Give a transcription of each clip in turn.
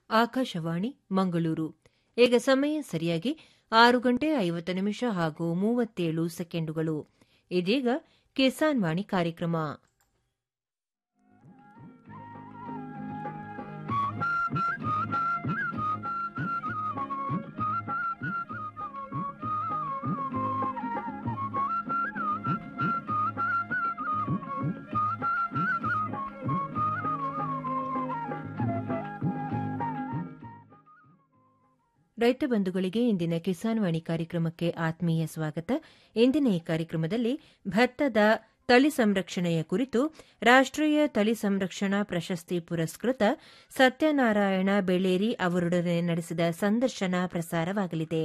ಆಕಾಶವಾಣಿ ಮಂಗಳೂರು ಈಗ ಸಮಯ ಸರಿಯಾಗಿ ಆರು ಗಂಟೆ ಐವತ್ತು ನಿಮಿಷ ಹಾಗೂ ಮೂವತ್ತೇಳು ಸೆಕೆಂಡುಗಳು ಇದೀಗ ಕಿಸಾನ್ ವಾಣಿ ಕಾರ್ಯಕ್ರಮ ರೈತ ಬಂಧುಗಳಿಗೆ ಇಂದಿನ ಕಿಸಾನ್ ವಾಣಿ ಕಾರ್ಯಕ್ರಮಕ್ಕೆ ಆತ್ಮೀಯ ಸ್ವಾಗತ ಇಂದಿನ ಈ ಕಾರ್ಯಕ್ರಮದಲ್ಲಿ ಭತ್ತದ ತಳಿ ಸಂರಕ್ಷಣೆಯ ಕುರಿತು ರಾಷ್ಟೀಯ ತಳಿ ಸಂರಕ್ಷಣಾ ಪ್ರಶಸ್ತಿ ಪುರಸ್ಕೃತ ಸತ್ಯನಾರಾಯಣ ಬೆಳೇರಿ ಅವರೊಡನೆ ನಡೆಸಿದ ಸಂದರ್ಶನ ಪ್ರಸಾರವಾಗಲಿದೆ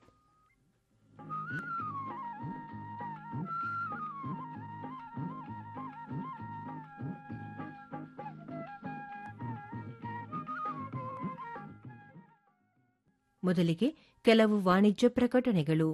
ಮೊದಲಿಗೆ ಕೆಲವು ವಾಣಿಜ್ಯ ಪ್ರಕಟಣೆಗಳು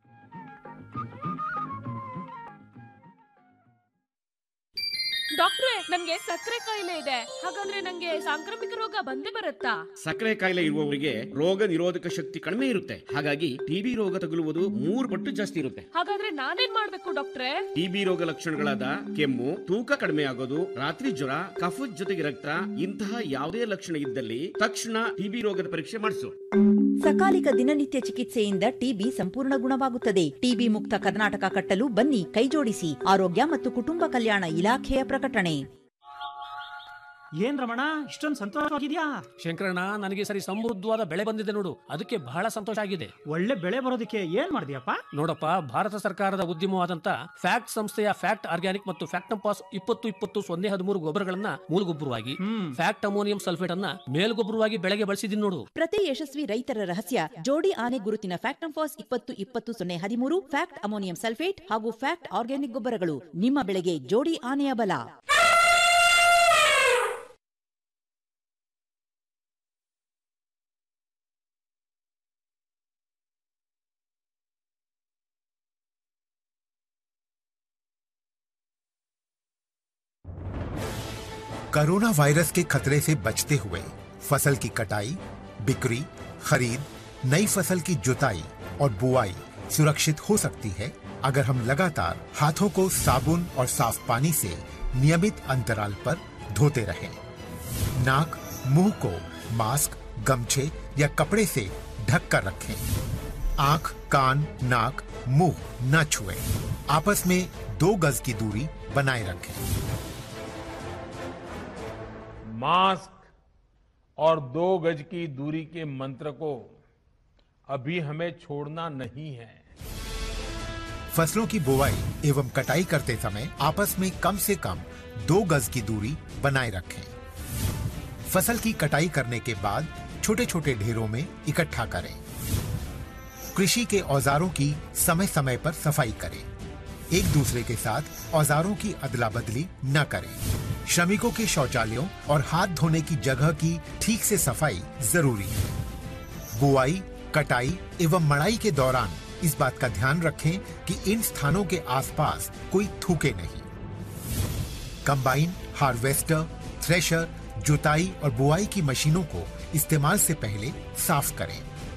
ಡಾಕ್ಟ್ರೆ ನನ್ಗೆ ಸಕ್ಕರೆ ಕಾಯಿಲೆ ಇದೆ ಹಾಗಂದ್ರೆ ನಂಗೆ ಸಾಂಕ್ರಾಮಿಕ ರೋಗ ಬಂದೇ ಬರುತ್ತಾ ಸಕ್ಕರೆ ಕಾಯಿಲೆ ಇರುವವರಿಗೆ ರೋಗ ನಿರೋಧಕ ಶಕ್ತಿ ಕಡಿಮೆ ಇರುತ್ತೆ ಹಾಗಾಗಿ ಟಿಬಿ ರೋಗ ತಗುಲುವುದು ಮೂರು ಪಟ್ಟು ಜಾಸ್ತಿ ಇರುತ್ತೆ ಹಾಗಾದ್ರೆ ನಾನೇನ್ ಮಾಡ್ಬೇಕು ಡಾಕ್ಟ್ರೆ ಟಿಬಿ ರೋಗ ಲಕ್ಷಣಗಳಾದ ಕೆಮ್ಮು ತೂಕ ಕಡಿಮೆ ಆಗೋದು ರಾತ್ರಿ ಜ್ವರ ಕಫದ ಜೊತೆಗೆ ರಕ್ತ ಇಂತಹ ಯಾವುದೇ ಲಕ್ಷಣ ಇದ್ದಲ್ಲಿ ತಕ್ಷಣ ಟಿಬಿ ರೋಗದ ಪರೀಕ್ಷೆ ಮಾಡಿಸು ಸಕಾಲಿಕ ದಿನನಿತ್ಯ ಚಿಕಿತ್ಸೆಯಿಂದ ಟಿಬಿ ಸಂಪೂರ್ಣ ಗುಣವಾಗುತ್ತದೆ ಟಿಬಿ ಮುಕ್ತ ಕರ್ನಾಟಕ ಕಟ್ಟಲು ಬನ್ನಿ ಕೈಜೋಡಿಸಿ ಆರೋಗ್ಯ ಮತ್ತು ಕುಟುಂಬ ಕಲ್ಯಾಣ ಇಲಾಖೆಯ ಪ್ರಕಟಣೆ ಏನ್ ರಮಣ ಇಷ್ಟೊಂದು ಸಂತೋಷವಾಗಿದ್ಯಾ ಶಂಕರಣ್ಣ ನನಗೆ ಸರಿ ಸಮೃದ್ಧವಾದ ಬೆಳೆ ಬಂದಿದೆ ನೋಡು ಅದಕ್ಕೆ ಬಹಳ ಸಂತೋಷ ಆಗಿದೆ ಒಳ್ಳೆ ಬೆಳೆ ಬರೋದಕ್ಕೆ ಏನ್ ಮಾಡಿದ್ಯಪ್ಪ ನೋಡಪ್ಪ ಭಾರತ ಸರ್ಕಾರದ ಉದ್ಯಮವಾದಂತ ಫ್ಯಾಕ್ಟ್ ಸಂಸ್ಥೆಯ ಫ್ಯಾಕ್ಟ್ ಆರ್ಗ್ಯಾನಿಕ್ ಮತ್ತು ಫ್ಯಾಕ್ಟಂಪಾಸ್ ಇಪ್ಪತ್ತು ಇಪ್ಪತ್ತು ಸೊನ್ನೆ ಹದಿಮೂರು ಗೊಬ್ಬರಗಳನ್ನ ಮೂಲಗೊಬ್ಬರವಾಗಿ ಹ್ಮ್ ಫ್ಯಾಕ್ಟ್ ಅಮೋನಿಯಂ ಸಲ್ಫೇಟ್ ಅನ್ನ ಮೇಲ್ಗೊಬ್ಬರವಾಗಿ ಬೆಳೆಗೆ ಬಳಸಿದೀನಿ ನೋಡು ಪ್ರತಿ ಯಶಸ್ವಿ ರೈತರ ರಹಸ್ಯ ಜೋಡಿ ಆನೆ ಗುರುತಿನ ಫ್ಯಾಕ್ಟಂಫಾಸ್ ಇಪ್ಪತ್ತು ಇಪ್ಪತ್ತು ಸೊನ್ನೆ ಹದಿಮೂರು ಫ್ಯಾಕ್ಟ್ ಅಮೋನಿಯಂ ಸಲ್ಫೇಟ್ ಹಾಗೂ ಫ್ಯಾಕ್ಟ್ ಆರ್ಗ್ಯಾನಿಕ್ ಗೊಬ್ಬರಗಳು ನಿಮ್ಮ ಬೆಳೆಗೆ ಜೋಡಿ ಆನೆಯ ಬಲ कोरोना वायरस के खतरे से बचते हुए फसल की कटाई बिक्री खरीद नई फसल की जुताई और बुआई सुरक्षित हो सकती है अगर हम लगातार हाथों को साबुन और साफ पानी से नियमित अंतराल पर धोते रहें। नाक मुंह को मास्क गमछे या कपड़े से ढक कर रखें आंख कान नाक मुंह न छुएं। आपस में दो गज की दूरी बनाए रखें मास्क और दो गज की दूरी के मंत्र को अभी हमें छोड़ना नहीं है फसलों की बुवाई एवं कटाई करते समय आपस में कम से कम दो गज की दूरी बनाए रखें फसल की कटाई करने के बाद छोटे छोटे ढेरों में इकट्ठा करें कृषि के औजारों की समय समय पर सफाई करें एक दूसरे के साथ औजारों की अदला बदली न करें श्रमिकों के शौचालयों और हाथ धोने की जगह की ठीक से सफाई जरूरी है बुआई कटाई एवं मड़ाई के दौरान इस बात का ध्यान रखें कि इन स्थानों के आसपास कोई थूके नहीं कंबाइन हार्वेस्टर थ्रेशर जुताई और बुआई की मशीनों को इस्तेमाल से पहले साफ करें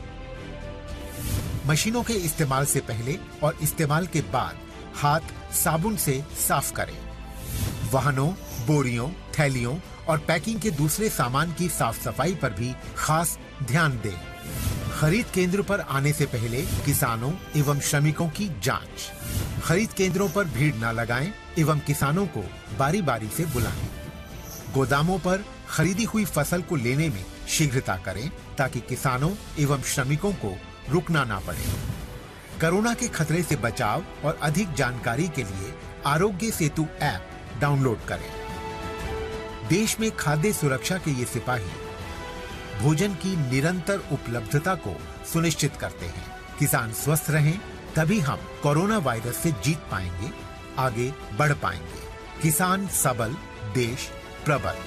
मशीनों के इस्तेमाल से पहले और इस्तेमाल के बाद हाथ साबुन से साफ करें वाहनों बोरियों थैलियों और पैकिंग के दूसरे सामान की साफ सफाई पर भी खास ध्यान दें खरीद केंद्र पर आने से पहले किसानों एवं श्रमिकों की जांच खरीद केंद्रों पर भीड़ न लगाएं एवं किसानों को बारी बारी से बुलाएं गोदामों पर खरीदी हुई फसल को लेने में शीघ्रता करें ताकि किसानों एवं श्रमिकों को रुकना ना पड़े कोरोना के खतरे से बचाव और अधिक जानकारी के लिए आरोग्य सेतु ऐप डाउनलोड करें देश में खाद्य सुरक्षा के ये सिपाही भोजन की निरंतर उपलब्धता को सुनिश्चित करते हैं किसान स्वस्थ रहें तभी हम कोरोना वायरस से जीत पाएंगे आगे बढ़ पाएंगे किसान सबल देश प्रबल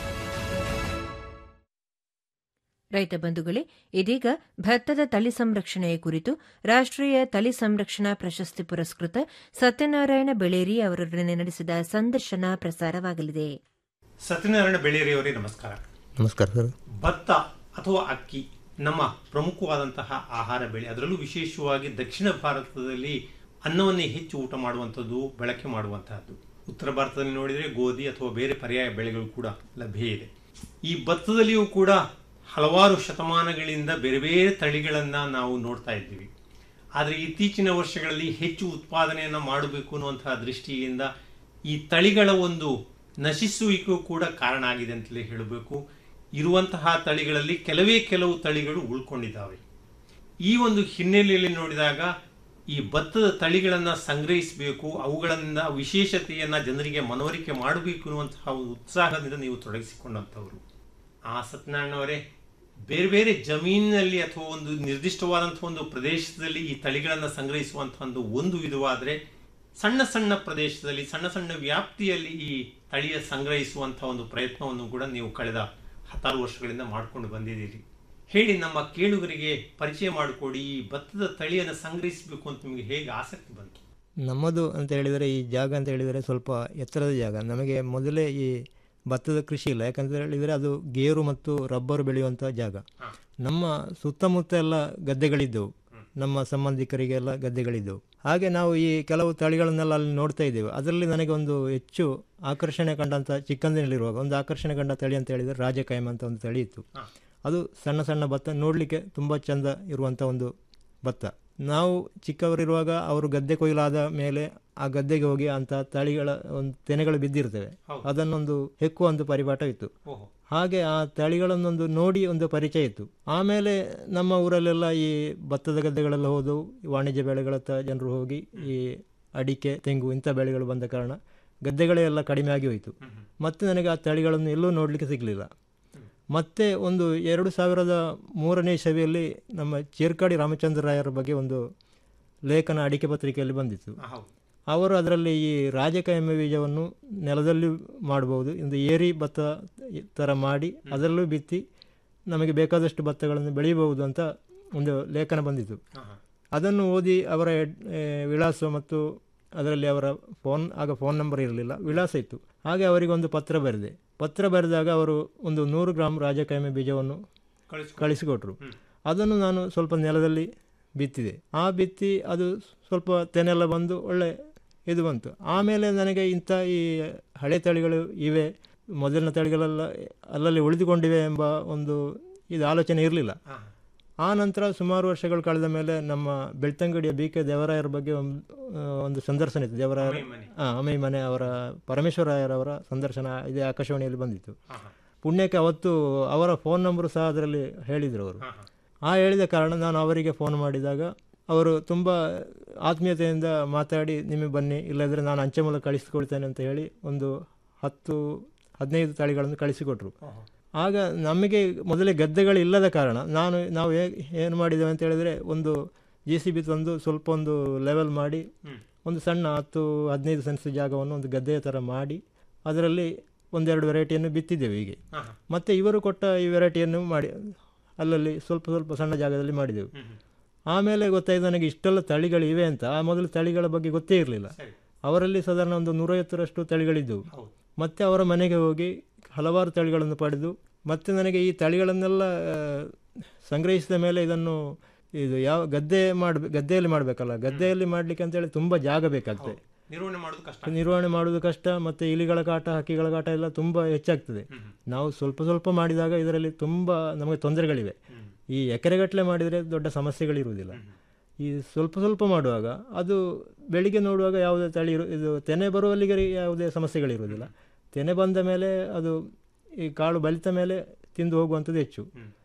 ರೈತ ಬಂಧುಗಳೇ ಇದೀಗ ಭತ್ತದ ತಳಿ ಸಂರಕ್ಷಣೆಯ ಕುರಿತು ರಾಷ್ಟೀಯ ತಳಿ ಸಂರಕ್ಷಣಾ ಪ್ರಶಸ್ತಿ ಪುರಸ್ಕೃತ ಸತ್ಯನಾರಾಯಣ ಬೆಳೇರಿ ಅವರೊಡನೆ ನಡೆಸಿದ ಸಂದರ್ಶನ ಪ್ರಸಾರವಾಗಲಿದೆ ಸತ್ಯನಾರಾಯಣ ಬೆಳೇರಿಯವರೇ ನಮಸ್ಕಾರ ನಮಸ್ಕಾರ ಸರ್ ಭತ್ತ ಅಥವಾ ಅಕ್ಕಿ ನಮ್ಮ ಪ್ರಮುಖವಾದಂತಹ ಆಹಾರ ಬೆಳೆ ಅದರಲ್ಲೂ ವಿಶೇಷವಾಗಿ ದಕ್ಷಿಣ ಭಾರತದಲ್ಲಿ ಅನ್ನವನ್ನೇ ಹೆಚ್ಚು ಊಟ ಮಾಡುವಂಥದ್ದು ಬಳಕೆ ಮಾಡುವಂತಹದ್ದು ಉತ್ತರ ಭಾರತದಲ್ಲಿ ನೋಡಿದರೆ ಗೋಧಿ ಅಥವಾ ಬೇರೆ ಪರ್ಯಾಯ ಬೆಳೆಗಳು ಕೂಡ ಲಭ್ಯ ಇದೆ ಈ ಭತ್ತದಲ್ಲಿಯೂ ಕೂಡ ಹಲವಾರು ಶತಮಾನಗಳಿಂದ ಬೇರೆ ಬೇರೆ ತಳಿಗಳನ್ನ ನಾವು ನೋಡ್ತಾ ಇದ್ದೀವಿ ಆದರೆ ಇತ್ತೀಚಿನ ವರ್ಷಗಳಲ್ಲಿ ಹೆಚ್ಚು ಉತ್ಪಾದನೆಯನ್ನು ಮಾಡಬೇಕು ಅನ್ನುವಂತಹ ದೃಷ್ಟಿಯಿಂದ ಈ ತಳಿಗಳ ಒಂದು ನಶಿಸುವಿಕೆಯೂ ಕೂಡ ಕಾರಣ ಆಗಿದೆ ಅಂತಲೇ ಹೇಳಬೇಕು ಇರುವಂತಹ ತಳಿಗಳಲ್ಲಿ ಕೆಲವೇ ಕೆಲವು ತಳಿಗಳು ಉಳ್ಕೊಂಡಿದ್ದಾವೆ ಈ ಒಂದು ಹಿನ್ನೆಲೆಯಲ್ಲಿ ನೋಡಿದಾಗ ಈ ಭತ್ತದ ತಳಿಗಳನ್ನು ಸಂಗ್ರಹಿಸಬೇಕು ಅವುಗಳಿಂದ ವಿಶೇಷತೆಯನ್ನ ಜನರಿಗೆ ಮನವರಿಕೆ ಮಾಡಬೇಕು ಅನ್ನುವಂತಹ ಒಂದು ಉತ್ಸಾಹದಿಂದ ನೀವು ತೊಡಗಿಸಿಕೊಂಡಂಥವರು ಆ ಸತ್ಯನಾರಾಯಣವರೇ ಬೇರೆ ಬೇರೆ ಜಮೀನಿನಲ್ಲಿ ಅಥವಾ ಒಂದು ನಿರ್ದಿಷ್ಟವಾದಂತಹ ಒಂದು ಪ್ರದೇಶದಲ್ಲಿ ಈ ತಳಿಗಳನ್ನು ಸಂಗ್ರಹಿಸುವಂತಹ ಒಂದು ಒಂದು ವಿಧವಾದರೆ ಸಣ್ಣ ಸಣ್ಣ ಪ್ರದೇಶದಲ್ಲಿ ಸಣ್ಣ ಸಣ್ಣ ವ್ಯಾಪ್ತಿಯಲ್ಲಿ ಈ ತಳಿಯ ಸಂಗ್ರಹಿಸುವಂತಹ ಒಂದು ಪ್ರಯತ್ನವನ್ನು ಕೂಡ ನೀವು ಕಳೆದ ಹತ್ತಾರು ವರ್ಷಗಳಿಂದ ಮಾಡಿಕೊಂಡು ಬಂದಿದ್ದೀರಿ ಹೇಳಿ ನಮ್ಮ ಕೇಳುಗರಿಗೆ ಪರಿಚಯ ಮಾಡಿಕೊಡಿ ಈ ಭತ್ತದ ತಳಿಯನ್ನು ಸಂಗ್ರಹಿಸಬೇಕು ಅಂತ ನಿಮಗೆ ಹೇಗೆ ಆಸಕ್ತಿ ಬಂತು ನಮ್ಮದು ಅಂತ ಹೇಳಿದರೆ ಈ ಜಾಗ ಅಂತ ಹೇಳಿದರೆ ಸ್ವಲ್ಪ ಎತ್ತರದ ಜಾಗ ನಮಗೆ ಮೊದಲೇ ಈ ಭತ್ತದ ಕೃಷಿ ಇಲ್ಲ ಯಾಕಂತ ಹೇಳಿದರೆ ಅದು ಗೇರು ಮತ್ತು ರಬ್ಬರು ಬೆಳೆಯುವಂಥ ಜಾಗ ನಮ್ಮ ಸುತ್ತಮುತ್ತ ಎಲ್ಲ ಗದ್ದೆಗಳಿದ್ದವು ನಮ್ಮ ಸಂಬಂಧಿಕರಿಗೆಲ್ಲ ಗದ್ದೆಗಳಿದ್ದವು ಹಾಗೆ ನಾವು ಈ ಕೆಲವು ತಳಿಗಳನ್ನೆಲ್ಲ ಅಲ್ಲಿ ನೋಡ್ತಾ ಇದ್ದೇವೆ ಅದರಲ್ಲಿ ನನಗೆ ಒಂದು ಹೆಚ್ಚು ಆಕರ್ಷಣೆ ಕಂಡಂಥ ಚಿಕ್ಕಂದಿನಲ್ಲಿರುವಾಗ ಒಂದು ಆಕರ್ಷಣೆ ಕಂಡ ತಳಿ ಅಂತ ಹೇಳಿದರೆ ರಾಜಕಾಯಂ ಅಂತ ಒಂದು ತಳಿ ಇತ್ತು ಅದು ಸಣ್ಣ ಸಣ್ಣ ಭತ್ತ ನೋಡಲಿಕ್ಕೆ ತುಂಬ ಚೆಂದ ಇರುವಂಥ ಒಂದು ಭತ್ತ ನಾವು ಚಿಕ್ಕವರಿರುವಾಗ ಅವರು ಗದ್ದೆ ಕೊಯ್ಲಾದ ಮೇಲೆ ಆ ಗದ್ದೆಗೆ ಹೋಗಿ ಅಂತ ತಳಿಗಳ ಒಂದು ತೆನೆಗಳು ಬಿದ್ದಿರ್ತವೆ ಅದನ್ನೊಂದು ಹೆಕ್ಕುವ ಒಂದು ಪರಿಪಾಠ ಇತ್ತು ಹಾಗೆ ಆ ತಳಿಗಳನ್ನೊಂದು ನೋಡಿ ಒಂದು ಪರಿಚಯ ಇತ್ತು ಆಮೇಲೆ ನಮ್ಮ ಊರಲ್ಲೆಲ್ಲ ಈ ಭತ್ತದ ಗದ್ದೆಗಳೆಲ್ಲ ಹೋದವು ವಾಣಿಜ್ಯ ಬೆಳೆಗಳತ್ತ ಜನರು ಹೋಗಿ ಈ ಅಡಿಕೆ ತೆಂಗು ಇಂಥ ಬೆಳೆಗಳು ಬಂದ ಕಾರಣ ಗದ್ದೆಗಳೇ ಎಲ್ಲ ಕಡಿಮೆ ಆಗಿ ಹೋಯಿತು ಮತ್ತೆ ನನಗೆ ಆ ತಳಿಗಳನ್ನು ಎಲ್ಲೂ ನೋಡಲಿಕ್ಕೆ ಸಿಗಲಿಲ್ಲ ಮತ್ತೆ ಒಂದು ಎರಡು ಸಾವಿರದ ಮೂರನೇ ಇಸವಿಯಲ್ಲಿ ನಮ್ಮ ಚೇರ್ಕಾಡಿ ರಾಮಚಂದ್ರ ರಾಯರ ಬಗ್ಗೆ ಒಂದು ಲೇಖನ ಅಡಿಕೆ ಪತ್ರಿಕೆಯಲ್ಲಿ ಬಂದಿತ್ತು ಅವರು ಅದರಲ್ಲಿ ಈ ರಾಜಕಾಯಮ ಬೀಜವನ್ನು ನೆಲದಲ್ಲಿ ಮಾಡಬಹುದು ಒಂದು ಏರಿ ಭತ್ತ ಥರ ಮಾಡಿ ಅದರಲ್ಲೂ ಬಿತ್ತಿ ನಮಗೆ ಬೇಕಾದಷ್ಟು ಭತ್ತಗಳನ್ನು ಬೆಳೆಯಬಹುದು ಅಂತ ಒಂದು ಲೇಖನ ಬಂದಿತ್ತು ಅದನ್ನು ಓದಿ ಅವರ ಎಡ್- ಏ, ವಿಳಾಸ ಮತ್ತು ಅದರಲ್ಲಿ ಅವರ ಫೋನ್ ಆಗ ಫೋನ್ ನಂಬರ್ ಇರಲಿಲ್ಲ ವಿಳಾಸ ಇತ್ತು ಹಾಗೆ ಅವರಿಗೆ ಒಂದು ಪತ್ರ ಬರೆದೆ ಪತ್ರ ಬರೆದಾಗ ಅವರು ಒಂದು ನೂರು ಗ್ರಾಮ್ ರಾಜಕಾಯಮೆ ಬೀಜವನ್ನು ಕಳಿಸಿಕೊಟ್ರು ಅದನ್ನು ನಾನು ಸ್ವಲ್ಪ ನೆಲದಲ್ಲಿ ಬಿತ್ತಿದೆ ಆ ಬಿತ್ತಿ ಅದು ಸ್ವಲ್ಪ ತೆನೆಲ್ಲ ಬಂದು ಒಳ್ಳೆ ಇದು ಬಂತು ಆಮೇಲೆ ನನಗೆ ಇಂಥ ಈ ಹಳೆ ತಳಿಗಳು ಇವೆ ಮೊದಲಿನ ತಳಿಗಳೆಲ್ಲ ಅಲ್ಲಲ್ಲಿ ಉಳಿದುಕೊಂಡಿವೆ ಎಂಬ ಒಂದು ಇದು ಆಲೋಚನೆ ಇರಲಿಲ್ಲ ಆ ನಂತರ ಸುಮಾರು ವರ್ಷಗಳು ಕಳೆದ ಮೇಲೆ ನಮ್ಮ ಬೆಳ್ತಂಗಡಿಯ ಬಿ ಕೆ ದೇವರಾಯರ ಬಗ್ಗೆ ಒಂದು ಆ, ಒಂದು ಸಂದರ್ಶನ ಇತ್ತು ದೇವರಾಯರ ಹಾಂ ಅಮೈ ಮನೆ ಅವರ ಪರಮೇಶ್ವರಾಯರವರ ಸಂದರ್ಶನ ಇದೇ ಆಕಾಶವಾಣಿಯಲ್ಲಿ ಬಂದಿತ್ತು ಪುಣ್ಯಕ್ಕೆ ಅವತ್ತು ಅವರ ಫೋನ್ ನಂಬರು ಸಹ ಅದರಲ್ಲಿ ಹೇಳಿದರು ಅವರು ಆ ಹೇಳಿದ ಕಾರಣ ನಾನು ಅವರಿಗೆ ಫೋನ್ ಮಾಡಿದಾಗ ಅವರು ತುಂಬ ಆತ್ಮೀಯತೆಯಿಂದ ಮಾತಾಡಿ ನಿಮಗೆ ಬನ್ನಿ ಇಲ್ಲದ್ರೆ ನಾನು ಅಂಚೆ ಮೂಲಕ ಕಳಿಸಿಕೊಳ್ತೇನೆ ಅಂತ ಹೇಳಿ ಒಂದು ಹತ್ತು ಹದಿನೈದು ತಳಿಗಳನ್ನು ಕಳಿಸಿಕೊಟ್ರು ಆಗ ನಮಗೆ ಮೊದಲೇ ಗದ್ದೆಗಳು ಇಲ್ಲದ ಕಾರಣ ನಾನು ನಾವು ಹೇ ಏನು ಮಾಡಿದ್ದೇವೆ ಅಂತ ಹೇಳಿದರೆ ಒಂದು ಜೆ ಸಿ ಬಿ ತಂದು ಸ್ವಲ್ಪ ಒಂದು ಲೆವೆಲ್ ಮಾಡಿ ಒಂದು ಸಣ್ಣ ಹತ್ತು ಹದಿನೈದು ಸೆನ್ಸ್ ಜಾಗವನ್ನು ಒಂದು ಗದ್ದೆಯ ಥರ ಮಾಡಿ ಅದರಲ್ಲಿ ಒಂದೆರಡು ವೆರೈಟಿಯನ್ನು ಬಿತ್ತಿದ್ದೇವೆ ಹೀಗೆ ಮತ್ತು ಇವರು ಕೊಟ್ಟ ಈ ವೆರೈಟಿಯನ್ನು ಮಾಡಿ ಅಲ್ಲಲ್ಲಿ ಸ್ವಲ್ಪ ಸ್ವಲ್ಪ ಸಣ್ಣ ಜಾಗದಲ್ಲಿ ಮಾಡಿದೆವು ಆಮೇಲೆ ಗೊತ್ತಾಯ್ತು ನನಗೆ ಇಷ್ಟೆಲ್ಲ ತಳಿಗಳಿವೆ ಅಂತ ಆ ಮೊದಲು ತಳಿಗಳ ಬಗ್ಗೆ ಗೊತ್ತೇ ಇರಲಿಲ್ಲ ಅವರಲ್ಲಿ ಸಾಧಾರಣ ಒಂದು ನೂರೈವತ್ತರಷ್ಟು ತಳಿಗಳಿದ್ದವು ಮತ್ತೆ ಅವರ ಮನೆಗೆ ಹೋಗಿ ಹಲವಾರು ತಳಿಗಳನ್ನು ಪಡೆದು ಮತ್ತೆ ನನಗೆ ಈ ತಳಿಗಳನ್ನೆಲ್ಲ ಆ, ಸಂಗ್ರಹಿಸಿದ ಮೇಲೆ ಇದನ್ನು ಇದು ಯಾವ ಗದ್ದೆ ಮಾಡಬೇಕು ಗದ್ದೆಯಲ್ಲಿ ಮಾಡಬೇಕಲ್ಲ ಗದ್ದೆಯಲ್ಲಿ ಮಾಡಲಿಕ್ಕೆ ಅಂತೇಳಿ ತುಂಬ ಜಾಗ ಬೇಕಾಗ್ತದೆ ನಿರ್ವಹಣೆ ಮಾಡೋದು ಕಷ್ಟ ನಿರ್ವಹಣೆ ಮಾಡೋದು ಕಷ್ಟ ಮತ್ತು ಇಲಿಗಳ ಕಾಟ ಹಕ್ಕಿಗಳ ಕಾಟ ಎಲ್ಲ ತುಂಬ ಹೆಚ್ಚಾಗ್ತದೆ ನಾವು ಸ್ವಲ್ಪ ಸ್ವಲ್ಪ ಮಾಡಿದಾಗ ಇದರಲ್ಲಿ ತುಂಬ ನಮಗೆ ತೊಂದರೆಗಳಿವೆ ಈ ಎಕರೆಗಟ್ಟಲೆ ಮಾಡಿದರೆ ದೊಡ್ಡ ಸಮಸ್ಯೆಗಳಿರುವುದಿಲ್ಲ ಈ ಸ್ವಲ್ಪ ಸ್ವಲ್ಪ ಮಾಡುವಾಗ ಅದು ಬೆಳಿಗ್ಗೆ ನೋಡುವಾಗ ಯಾವುದೇ ತಳಿ ಇರು ಇದು ತೆನೆ ಬರುವಲ್ಲಿಗೆ ಯಾವುದೇ ಸಮಸ್ಯೆಗಳಿರುವುದಿಲ್ಲ ತೆನೆ ಬಂದ ಮೇಲೆ ಅದು ಈ ಕಾಳು ಬಲಿತ ಮೇಲೆ ತಿಂದು ಹೋಗುವಂಥದ್ದು ಹೆಚ್ಚು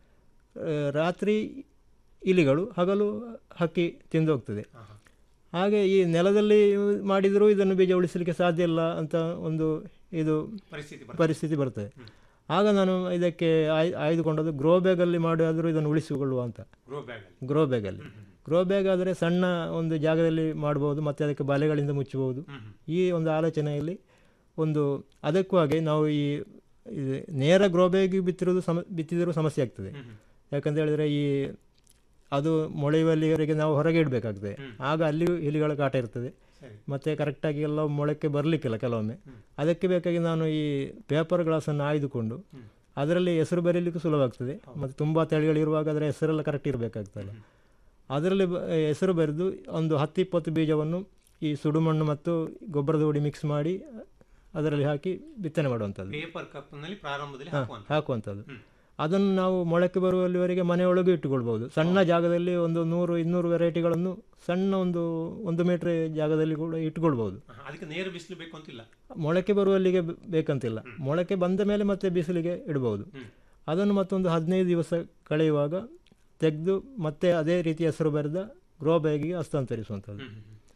ಆ, ರಾತ್ರಿ ಇಲಿಗಳು ಹಗಲು ಹಕ್ಕಿ ತಿಂದು ಹೋಗ್ತದೆ ಹಾಗೆ ಈ ನೆಲದಲ್ಲಿ ಮಾಡಿದರೂ ಇದನ್ನು ಬೀಜ ಉಳಿಸಲಿಕ್ಕೆ ಸಾಧ್ಯ ಇಲ್ಲ ಅಂತ ಒಂದು ಇದು ಪರಿಸ್ಥಿತಿ ಪರಿಸ್ಥಿತಿ ಬರ್ತದೆ ಆಗ ನಾನು ಇದಕ್ಕೆ ಆಯ್ ಆಯ್ದುಕೊಂಡದ್ದು ಗ್ರೋ ಬ್ಯಾಗಲ್ಲಿ ಮಾಡಿಯಾದರೂ ಇದನ್ನು ಉಳಿಸಿಕೊಳ್ಳುವ ಅಂತ ಗ್ರೋ ಬ್ಯಾಗ್ ಗ್ರೋ ಬ್ಯಾಗಲ್ಲಿ ಗ್ರೋ ಬ್ಯಾಗ್ ಆದರೆ ಸಣ್ಣ ಒಂದು ಜಾಗದಲ್ಲಿ ಮಾಡ್ಬೋದು ಮತ್ತು ಅದಕ್ಕೆ ಬಲೆಗಳಿಂದ ಮುಚ್ಚಬಹುದು ಈ ಒಂದು ಆಲೋಚನೆಯಲ್ಲಿ ಒಂದು ಅದಕ್ಕೂ ಹಾಗೆ ನಾವು ಈ ಇದು ನೇರ ಗ್ರೋ ಬ್ಯಾಗ್ ಬಿತ್ತಿರೋದು ಸಮ ಬಿತ್ತಿದರೂ ಸಮಸ್ಯೆ ಆಗ್ತದೆ ಯಾಕಂತ ಹೇಳಿದರೆ ಈ ಅದು ಮೊಳೆಯುವಲ್ಲಿವರೆಗೆ ನಾವು ಹೊರಗೆ ಇಡಬೇಕಾಗ್ತದೆ ಆಗ ಅಲ್ಲಿಯೂ ಇಲಿಗಳ ಕಾಟ ಇರ್ತದೆ ಮತ್ತು ಕರೆಕ್ಟಾಗಿ ಎಲ್ಲ ಮೊಳಕೆ ಬರಲಿಕ್ಕಿಲ್ಲ ಕೆಲವೊಮ್ಮೆ ಅದಕ್ಕೆ ಬೇಕಾಗಿ ನಾನು ಈ ಪೇಪರ್ ಗ್ಲಾಸನ್ನು ಆಯ್ದುಕೊಂಡು ಅದರಲ್ಲಿ ಹೆಸರು ಬರೀಲಿಕ್ಕೂ ಸುಲಭ ಆಗ್ತದೆ ಮತ್ತು ತುಂಬ ತಳಿಗಳಿರುವಾಗ ಅದರ ಹೆಸರೆಲ್ಲ ಕರೆಕ್ಟ್ ಇರಬೇಕಾಗ್ತಲ್ಲ ಅದರಲ್ಲಿ ಬ- ಹೆಸರು ಬರೆದು ಒಂದು ಹತ್ತು ಇಪ್ಪತ್ತು ಬೀಜವನ್ನು ಈ ಸುಡುಮಣ್ಣು ಮತ್ತು ಗೊಬ್ಬರದ ಹುಡಿ ಮಿಕ್ಸ್ ಮಾಡಿ ಅದರಲ್ಲಿ ಹಾಕಿ ಬಿತ್ತನೆ ಮಾಡುವಂಥದ್ದು ಪೇಪರ್ ಕಪ್ನಲ್ಲಿ ಪ್ರಾರಂಭದಲ್ಲಿ ಹಾ, ಹಾಕುವಂತ ಹಾಕುವಂಥದ್ದು ಅದನ್ನು ನಾವು ಮೊಳಕೆ ಬರುವಲ್ಲಿವರೆಗೆ ಮನೆಯೊಳಗೆ ಇಟ್ಟುಕೊಳ್ಬೋದು ಸಣ್ಣ ಜಾಗದಲ್ಲಿ ಒಂದು ನೂರು ಇನ್ನೂರು ವೆರೈಟಿಗಳನ್ನು ಸಣ್ಣ ಒಂದು ಒಂದು ಮೀಟರ್ ಜಾಗದಲ್ಲಿ ಕೂಡ ಇಟ್ಕೊಳ್ಬೋದು ಅದಕ್ಕೆ ನೇರ ಬಿಸಿಲು ಬೇಕು ಅಂತಿಲ್ಲ ಮೊಳಕೆ ಬರುವಲ್ಲಿಗೆ ಬ- ಬೇಕಂತಿಲ್ಲ ಮೊಳಕೆ ಬಂದ ಮೇಲೆ ಮತ್ತೆ ಬಿಸಿಲಿಗೆ ಇಡಬಹುದು ಅದನ್ನು ಮತ್ತೊಂದು ಹದಿನೈದು ದಿವಸ ಕಳೆಯುವಾಗ ತೆಗೆದು ಮತ್ತೆ ಅದೇ ರೀತಿ ಹೆಸರು ಬರೆದ ಗ್ರೋ ಬ್ಯಾಗಿಗೆ ಹಸ್ತಾಂತರಿಸುವಂಥದ್ದು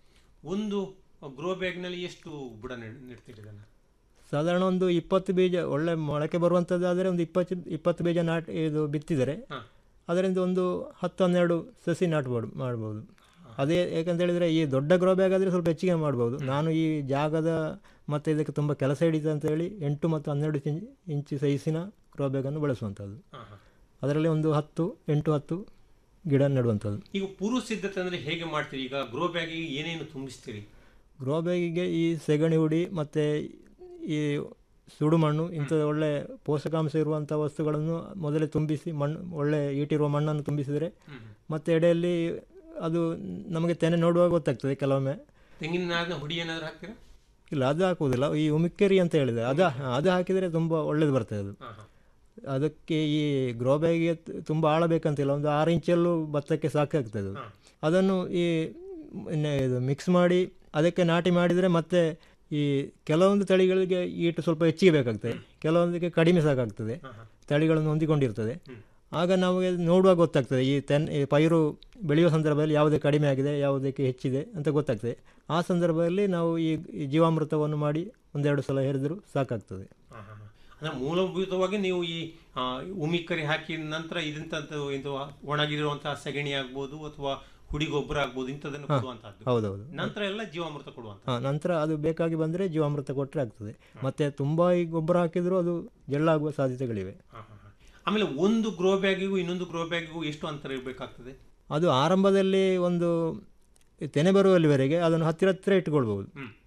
ಒಂದು ಗ್ರೋ ಬ್ಯಾಗ್ನಲ್ಲಿ ಎಷ್ಟು ಬುಡ ನೆಡ್- ನೆಡ್ತೀರಿ ಇದನ್ನ ಸಾಧಾರಣ ಒಂದು ಇಪ್ಪತ್ತು ಬೀಜ ಒಳ್ಳೆ ಮೊಳಕೆ ಬರುವಂಥದ್ದಾದರೆ ಒಂದು ಇಪ್ಪತ್ತು ಇಪ್ಪತ್ತು ಬೀಜ ನಾಟ್ ಇದು ಬಿತ್ತಿದರೆ ಅದರಿಂದ ಒಂದು ಹತ್ತು ಹನ್ನೆರಡು ಸಸಿ ನಾಟ್ಬೋದು ಮಾಡ್ಬೋದು ಅದೇ ಯಾಕಂತ ಹೇಳಿದರೆ ಈ ದೊಡ್ಡ ಗ್ರೋ ಬ್ಯಾಗ್ ಆದರೆ ಸ್ವಲ್ಪ ಹೆಚ್ಚಿಗೆ ಮಾಡ್ಬೋದು ನಾನು ಈ ಜಾಗದ ಮತ್ತು ಇದಕ್ಕೆ ತುಂಬ ಕೆಲಸ ಹಿಡಿತು ಅಂತ ಹೇಳಿ ಎಂಟು ಮತ್ತು ಹನ್ನೆರಡು ಚಿಂ- ಇಂಚು ಸೈಜಿನ ಗ್ರೋ ಬ್ಯಾಗನ್ನು ಬಳಸುವಂಥದ್ದು ಅದರಲ್ಲಿ ಒಂದು ಹತ್ತು ಎಂಟು ಹತ್ತು ಗಿಡ ನೆಡುವಂಥದ್ದು ಈಗ ಪೂರ್ವ ಸಿದ್ಧತೆ ಅಂದ್ರೆ ಹೇಗೆ ಮಾಡ್ತೀರಿ ಈಗ ಗ್ರೋ ಬ್ಯಾಗಿಗೆ ಏನೇನು ತುಂಬಿಸ್ತೀರಿ ಗ್ರೋ ಬ್ಯಾಗಿಗೆ ಈ ಸೆಗಣಿ ಹುಡಿ ಮತ್ತು ಈ ಸುಡುಮಣ್ಣು ಇಂಥ ಒಳ್ಳೆ ಪೋಷಕಾಂಶ ಇರುವಂಥ ವಸ್ತುಗಳನ್ನು ಮೊದಲೇ ತುಂಬಿಸಿ ಮಣ್ಣು ಒಳ್ಳೆ ಈಟಿರುವ ಮಣ್ಣನ್ನು ತುಂಬಿಸಿದರೆ ಮತ್ತು ಎಡೆಯಲ್ಲಿ ಅದು ನಮಗೆ ತೆನೆ ನೋಡುವಾಗ ಗೊತ್ತಾಗ್ತದೆ ಕೆಲವೊಮ್ಮೆ ತೆಂಗಿನ ನಾರಿನ ಹುಡಿ ಏನಾದ್ರು ಹಾಕ್ತೀರಾ ಇಲ್ಲ ಅದು ಹಾಕುವುದಿಲ್ಲ ಈ ಉಮಿಕ್ಕೆರಿ ಅಂತ ಹೇಳಿದೆ ಅದು ಅದು ಹಾಕಿದರೆ ತುಂಬ ಒಳ್ಳೇದು ಬರ್ತದೆ ಅದು ಅದಕ್ಕೆ ಈ ಗ್ರೋ ಬ್ಯಾಗಿಗೆ ತುಂಬ ಆಳ ಬೇಕಂತಿಲ್ಲ ಒಂದು ಆರು ಇಂಚಲ್ಲೂ ಭತ್ತಕ್ಕೆ ಸಾಕಾಗ್ತದೆ ಅದು ಅದನ್ನು ಈ ನೆ- ಇದು ಮಿಕ್ಸ್ ಮಾಡಿ ಅದಕ್ಕೆ ನಾಟಿ ಮಾಡಿದರೆ ಮತ್ತೆ ಈ ಕೆಲವೊಂದು ತಳಿಗಳಿಗೆ ಈಟು ಸ್ವಲ್ಪ ಹೆಚ್ಚಿಗೆ ಬೇಕಾಗ್ತದೆ ಕೆಲವೊಂದಕ್ಕೆ ಕಡಿಮೆ ಸಾಕಾಗ್ತದೆ ತಳಿಗಳನ್ನು ಹೊಂದಿಕೊಂಡಿರ್ತದೆ ಆಗ ನಮಗೆ ನೋಡುವಾಗ ಗೊತ್ತಾಗ್ತದೆ ಈ ತೆನ್ ಈ ಪೈರು ಬೆಳೆಯುವ ಸಂದರ್ಭದಲ್ಲಿ ಯಾವುದೇ ಕಡಿಮೆ ಆಗಿದೆ ಯಾವುದಕ್ಕೆ ಹೆಚ್ಚಿದೆ ಅಂತ ಗೊತ್ತಾಗ್ತದೆ ಆ ಸಂದರ್ಭದಲ್ಲಿ ನಾವು ಈ ಈ ಜೀವಾಮೃತವನ್ನು ಮಾಡಿ ಒಂದೆರಡು ಸಲ ಹೆರೆದರೂ ಸಾಕಾಗ್ತದೆ ಅಂದ್ರೆ ಮೂಲಭೂತವಾಗಿ ನೀವು ಈ ಆ, ಉಮಿಕರಿ ಹಾಕಿದ ನಂತರ ಇದಂತ ಇದು ಒಣಗಿರುವಂತಹ ಸಗಣಿ ಆಗ್ಬೋದು ಅಥವಾ ಹುಡಿ ಗೊಬ್ಬರ ಆಗ್ಬೋದು ಇಂಥದನ್ನು ಹಾ, ಕೊಡುವಂತಹದ್ದು ಹೌದೌದು. ನಂತರ ಎಲ್ಲ ಜೀವಾಮೃತ ಕೊಡುವಂತ ಹಾಂ ನಂತರ ಅದು ಬೇಕಾಗಿ ಬಂದರೆ ಜೀವಾಮೃತ ಕೊಟ್ಟರೆ ಆಗ್ತದೆ ಮತ್ತು ತುಂಬ ಈ ಗೊಬ್ಬರ ಹಾಕಿದರೂ ಅದು ಜಳ್ಳಾಗುವ ಸಾಧ್ಯತೆಗಳಿವೆ ಆಮೇಲೆ ಒಂದು ಗ್ರೋ ಬ್ಯಾಗಿಗೂ ಇನ್ನೊಂದು ಗ್ರೋ ಬ್ಯಾಗಿಗೂ ಎಷ್ಟು ಅಂತರ ಇರಬೇಕಾಗ್ತದೆ ಅದು ಆರಂಭದಲ್ಲಿ ಒಂದು ತೆನೆ ಬರುವಲ್ಲಿವರೆಗೆ ಅದನ್ನು ಹತ್ತಿರ ಹತ್ತಿರ ಇಟ್ಕೊಳ್ಬೋದು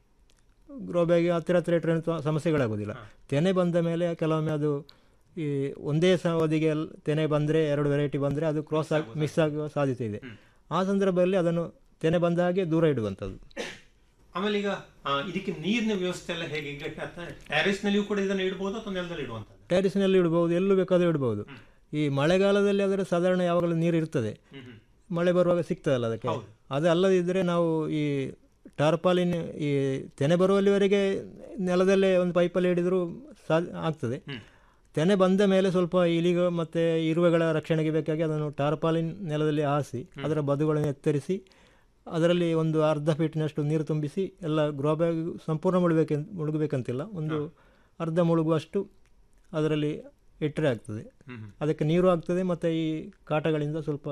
ಗ್ರೋ ಬ್ಯಾಗ್ ಹತ್ತಿರ ಹತ್ತಿರ ಇಟ್ಟರೆ ಏನು ಸಮಸ್ಯೆಗಳಾಗೋದಿಲ್ಲ ತೆನೆ ಬಂದ ಮೇಲೆ ಕೆಲವೊಮ್ಮೆ ಅದು ಈ ಒಂದೇ ಅವಧಿಗೆ ಎಲ್- ತೆನೆ ಬಂದರೆ ಎರಡು ವೆರೈಟಿ ಬಂದರೆ ಅದು ಕ್ರಾಸ್ ಆಗಿ ಮಿಸ್ ಆಗುವ ಸಾಧ್ಯತೆ ಇದೆ ಆ ಸಂದರ್ಭದಲ್ಲಿ ಅದನ್ನು ತೆನೆ ಬಂದ ಹಾಗೆ ದೂರ ಇಡುವಂಥದ್ದು ಆಮೇಲೆ ಈಗ ಆ, ಇದಕ್ಕೆ ನೀರಿನ ವ್ಯವಸ್ಥೆ ಎಲ್ಲ ಹೇಗೆ ಈಗ ಟ್ಯಾರಿಸ್ ನಲ್ಲಿಯೂ ಕೂಡ ಇದನ್ನು ಇಡಬಹುದು ಅಥವಾ ನೆಲದಲ್ಲಿ ಇಡುವಂತದ್ದು ಟೆರಿಸ್ನಲ್ಲಿ ಇಡ್ಬೋದು ಎಲ್ಲೂ ಬೇಕಾದರೂ ಇಡ್ಬೋದು ಈ ಮಳೆಗಾಲದಲ್ಲಿ ಅದರ ಸಾಧಾರಣ ಯಾವಾಗಲೂ ನೀರು ಇರ್ತದೆ ಮಳೆ ಬರುವಾಗ ಸಿಗ್ತದಲ್ಲ ಅದಕ್ಕೆ ಅದು ಅಲ್ಲದಿದ್ದರೆ ನಾವು ಈ ಟಾರ್ಪಾಲಿನ್ ಈ ತೆನೆ ಬರುವಲ್ಲಿವರೆಗೆ ನೆಲದಲ್ಲೇ ಒಂದು ಪೈಪಲ್ಲಿ ಹಿಡಿದರೂ ಸಾ ಆಗ್ತದೆ ತೆನೆ ಬಂದ ಮೇಲೆ ಸ್ವಲ್ಪ ಇಲಿಗ ಮತ್ತು ಇರುವೆಗಳ ರಕ್ಷಣೆಗೆ ಬೇಕಾಗಿ ಅದನ್ನು ಟಾರ್ಪಾಲಿನ್ ನೆಲದಲ್ಲಿ ಹಾಸಿ ಅದರ ಬದುಗಳನ್ನು ಎತ್ತರಿಸಿ ಅದರಲ್ಲಿ ಒಂದು ಅರ್ಧ ಫೀಟಿನಷ್ಟು ನೀರು ತುಂಬಿಸಿ ಎಲ್ಲ ಗ್ರೋ ಬ್ಯಾಗ್ ಸಂಪೂರ್ಣ ಮುಳುಗಬೇಕೆ ಮುಳುಗಬೇಕಂತಿಲ್ಲ ಒಂದು ಅರ್ಧ ಮುಳುಗುವಷ್ಟು ಅದರಲ್ಲಿ ಇಟ್ಟರೆ ಆಗ್ತದೆ ಅದಕ್ಕೆ ನೀರು ಆಗ್ತದೆ ಮತ್ತು ಈ ಕಾಟಗಳಿಂದ ಸ್ವಲ್ಪ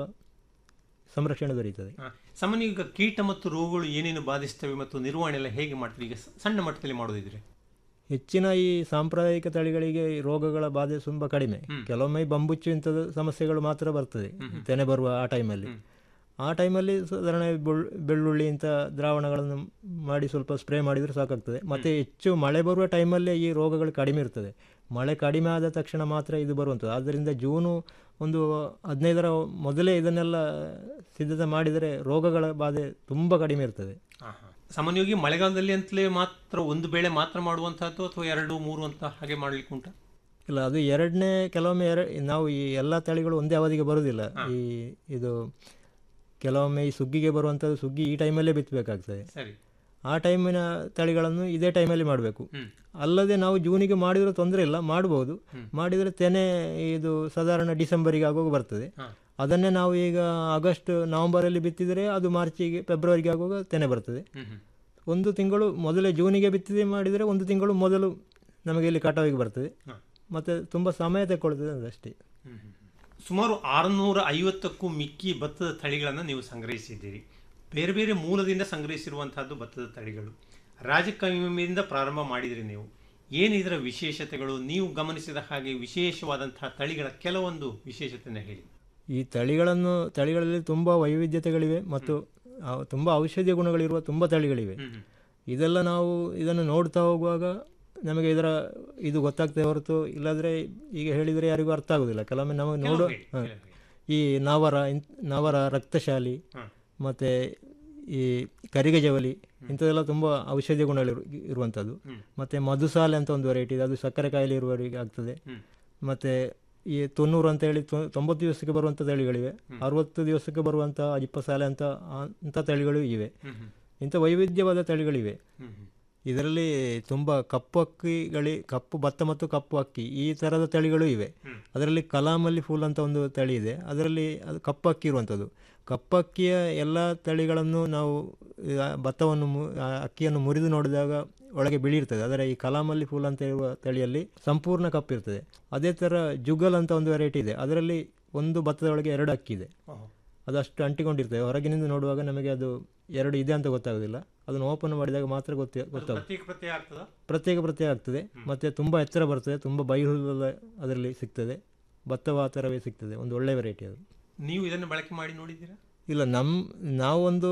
ಸಂರಕ್ಷಣೆ ದೊರೆಯುತ್ತದೆ ಆ, ಸಾಮಾನ್ಯ ಈಗ ಕೀಟ ಮತ್ತು ರೋಗಗಳು ಏನೇನು ಬಾಧಿಸ್ತವೆ ಮತ್ತು ನಿರ್ವಹಣೆ ಎಲ್ಲ ಹೇಗೆ ಮಾಡ್ತೀರಿ ಈಗ ಸ- ಸಣ್ಣ ಮಟ್ಟದಲ್ಲಿ ಮಾಡೋದಿದ್ರೆ ಹೆಚ್ಚಿನ ಈ ಸಾಂಪ್ರದಾಯಿಕ ತಳಿಗಳಿಗೆ ಈ ರೋಗಗಳ ಬಾಧೆ ತುಂಬ ಕಡಿಮೆ ಕೆಲವೊಮ್ಮೆ ಈ ಬಂಬುಚ್ಚು ಇಂಥದ್ದು ಸಮಸ್ಯೆಗಳು ಮಾತ್ರ ಬರ್ತದೆ ತೆನೆ ಬರುವ ಆ ಟೈಮಲ್ಲಿ ಆ ಟೈಮಲ್ಲಿ ಸಾಧಾರಣ ಬೆಳ್- ಬೆಳ್ಳುಳ್ಳಿ ಇಂಥ ದ್ರಾವಣಗಳನ್ನು ಮಾಡಿ ಸ್ವಲ್ಪ ಸ್ಪ್ರೇ ಮಾಡಿದರೆ ಸಾಕಾಗ್ತದೆ ಮತ್ತು ಹೆಚ್ಚು ಮಳೆ ಬರುವ ಟೈಮಲ್ಲೇ ಈ ರೋಗಗಳು ಕಡಿಮೆ ಇರ್ತದೆ ಮಳೆ ಕಡಿಮೆ ಆದ ತಕ್ಷಣ ಮಾತ್ರ ಇದು ಬರುವಂಥದ್ದು ಆದ್ದರಿಂದ ಜೂನು ಒಂದು ಹದಿನೈದರ ಮೊದಲೇ ಇದನ್ನೆಲ್ಲ ಸಿದ್ಧತೆ ಮಾಡಿದರೆ ರೋಗಗಳ ಬಾಧೆ ತುಂಬ ಕಡಿಮೆ ಇರ್ತದೆ ಸಾಮಾನ್ಯವಾಗಿ ಮಳೆಗಾಲದಲ್ಲಿ ಅಂತಲೇ ಮಾತ್ರ ಒಂದು ಬೆಳೆ ಮಾತ್ರ ಮಾಡುವಂತಹದ್ದು ಅಥವಾ ಎರಡು ಮೂರು ಅಂತ ಹಾಗೆ ಮಾಡ್ಲಿಕ್ಕೆ ಉಂಟಾ ಇಲ್ಲ ಅದು ಎರಡನೇ ಕೆಲವೊಮ್ಮೆ ಎರ ನಾವು ಈ ಎಲ್ಲ ತಳಿಗಳು ಒಂದೇ ಅವಧಿಗೆ ಬರುವುದಿಲ್ಲ ಈ ಇದು ಕೆಲವೊಮ್ಮೆ ಈ ಸುಗ್ಗಿಗೆ ಬರುವಂಥದ್ದು ಸುಗ್ಗಿ ಈ ಟೈಮಲ್ಲೇ ಬಿತ್ತಬೇಕಾಗ್ತದೆ ಸರಿ ಆ ಟೈಮಿನ ತಳಿಗಳನ್ನು ಇದೇ ಟೈಮಲ್ಲಿ ಮಾಡಬೇಕು ಅಲ್ಲದೆ ನಾವು ಜೂನಿಗೆ ಮಾಡಿದರೂ ತೊಂದರೆ ಇಲ್ಲ ಮಾಡ್ಬೋದು ಮಾಡಿದರೆ ತೆನೆ ಇದು ಸಾಧಾರಣ ಡಿಸೆಂಬರಿಗೆ ಆಗುವಾಗ ಬರ್ತದೆ ಅದನ್ನೇ ನಾವು ಈಗ ಆಗಸ್ಟ್ ನವೆಂಬರಲ್ಲಿ ಬಿತ್ತಿದರೆ ಅದು ಮಾರ್ಚಿಗೆ ಫೆಬ್ರವರಿಗೆ ಆಗುವಾಗ ತೆನೆ ಬರ್ತದೆ ಒಂದು ತಿಂಗಳು ಮೊದಲೇ ಜೂನಿಗೆ ಬಿತ್ತಿದೆ ಮಾಡಿದರೆ ಒಂದು ತಿಂಗಳು ಮೊದಲು ನಮಗೆ ಇಲ್ಲಿ ಕಟಾವಿಗೆ ಬರ್ತದೆ ಮತ್ತು ತುಂಬ ಸಮಯ ತಗೊಳ್ತದೆ ಅದಷ್ಟೇ ಸುಮಾರು ಆರುನೂರ ಐವತ್ತಕ್ಕೂ ಮಿಕ್ಕಿ ಭತ್ತದ ತಳಿಗಳನ್ನು ನೀವು ಸಂಗ್ರಹಿಸಿದ್ದೀರಿ ಬೇರೆ ಬೇರೆ ಮೂಲದಿಂದ ಸಂಗ್ರಹಿಸಿರುವಂತಹದ್ದು ಭತ್ತದ ತಳಿಗಳು ರಾಜಕವಿಯಿಂದ ಪ್ರಾರಂಭ ಮಾಡಿದ್ರಿ ನೀವು ಏನು ಇದರ ವಿಶೇಷತೆಗಳು ನೀವು ಗಮನಿಸಿದ ಹಾಗೆ ವಿಶೇಷವಾದಂತಹ ತಳಿಗಳ ಕೆಲವೊಂದು ವಿಶೇಷತೆನ ಹೇಳಿ ಈ ತಳಿಗಳನ್ನು ತಳಿಗಳಲ್ಲಿ ತುಂಬ ವೈವಿಧ್ಯತೆಗಳಿವೆ ಮತ್ತು ಆ, ತುಂಬ ಔಷಧೀಯ ಗುಣಗಳಿರುವ ತುಂಬ ತಳಿಗಳಿವೆ ಇದೆಲ್ಲ ನಾವು ಇದನ್ನು ನೋಡ್ತಾ ಹೋಗುವಾಗ ನಮಗೆ ಇದರ ಇದು ಗೊತ್ತಾಗ್ತದೆ ಹೊರತು ಇಲ್ಲಾಂದರೆ ಈಗ ಹೇಳಿದರೆ ಯಾರಿಗೂ ಅರ್ಥ ಆಗೋದಿಲ್ಲ ಕೆಲವೊಮ್ಮೆ ನಮಗೆ ನೋಡು ಹೇಳಿ, ಹ. ಕೆಲವು ಈ ನವರ ಇನ್- ನವರ ರಕ್ತಶಾಲಿ ಹ. ಮತ್ತು ಈ ಕರಿಗೆ ಜವಲಿ ಇಂಥದ್ದೆಲ್ಲ ತುಂಬ ಔಷಧಿ ಗುಣಗಳು ಇರುವಂಥದ್ದು ಮತ್ತು ಮಧುಸಾಲೆ ಅಂತ ಒಂದು ವೆರೈಟಿ ಇದೆ ಅದು ಸಕ್ಕರೆ ಕಾಯಿಲೆ ಇರುವವರಿಗೆ ಆಗ್ತದೆ ಮತ್ತು ಈ ತೊನ್ನೂರು ಅಂತ ಹೇಳಿ ತೊ- ತೊಂಬತ್ತು ದಿವಸಕ್ಕೆ ಬರುವಂಥ ತಳಿಗಳಿವೆ ಅರವತ್ತು ದಿವಸಕ್ಕೆ ಬರುವಂಥ ಅಜಿಪ್ಪಸಾಲೆ ಅಂತ ಆ- ಅಂಥ ತಳಿಗಳು ಇವೆ ಇಂಥ ವೈವಿಧ್ಯವಾದ ತಳಿಗಳಿವೆ ಇದರಲ್ಲಿ ತುಂಬ ಕಪ್ಪು ಅಕ್ಕಿಗಳಿ ಕಪ್ಪು ಭತ್ತ ಮತ್ತು ಕಪ್ಪು ಅಕ್ಕಿ ಈ ಥರದ ತಳಿಗಳು ಇವೆ ಅದರಲ್ಲಿ ಕಲಾಮಲ್ಲಿ ಫೂಲ್ ಅಂತ ಒಂದು ತಳಿ ಇದೆ ಅದರಲ್ಲಿ ಅದು ಕಪ್ಪು ಅಕ್ಕಿ ಇರುವಂಥದ್ದು ಕಪ್ಪು ಅಕ್ಕಿಯ ಎಲ್ಲ ತಳಿಗಳನ್ನು ನಾವು ಆ, ಭತ್ತವನ್ನು ಮು- ಆ ಅಕ್ಕಿಯನ್ನು ಮುರಿದು ನೋಡಿದಾಗ ಒಳಗೆ ಬಿಳಿ ಇರ್ತದೆ ಆದರೆ ಈ ಕಲಾಮಲ್ಲಿ ಫೂಲ್ ಅಂತ ಇರುವ ತಳಿಯಲ್ಲಿ ಸಂಪೂರ್ಣ ಕಪ್ಪು ಇರ್ತದೆ ಅದೇ ಥರ ಜುಗಲ್ ಅಂತ ಒಂದು ವೆರೈಟಿ ಇದೆ ಅದರಲ್ಲಿ ಒಂದು ಭತ್ತದ ಒಳಗೆ ಎರಡು ಅಕ್ಕಿ ಇದೆ ಅದು ಅಷ್ಟು ಅಂಟಿಕೊಂಡಿರ್ತದೆ ಹೊರಗಿನಿಂದ ನೋಡುವಾಗ ನಮಗೆ ಅದು ಎರಡು ಇದೆ ಅಂತ ಗೊತ್ತಾಗೋದಿಲ್ಲ ಅದನ್ನು ಓಪನ್ ಮಾಡಿದಾಗ ಮಾತ್ರ ಗೊತ್ತೇ ಅದು ಗೊತ್ತಾಗುತ್ತೆ ಪ್ರತ್ಯೇಕ ಪ್ರತ್ಯೇಕ ಆಗ್ತದಾ ಪ್ರತ್ಯೇಕ ಪ್ರತ್ಯೇಕ ಆಗ್ತದೆ ಮತ್ತು ತುಂಬ ಎತ್ತರ ಬರ್ತದೆ ತುಂಬ ಬೈಹುಲ್ಲ ಅದರಲ್ಲಿ ಸಿಗ್ತದೆ ಭತ್ತವ ಆ ಥರವೇ ಸಿಗ್ತದೆ ಒಂದು ಒಳ್ಳೆ ವೆರೈಟಿ ಅದು ನೀವು ಇದನ್ನು ಬಳಕೆ ಮಾಡಿ ನೋಡಿದ್ದೀರಾ ಇಲ್ಲ ನಮ್ಮ ನಾವೊಂದು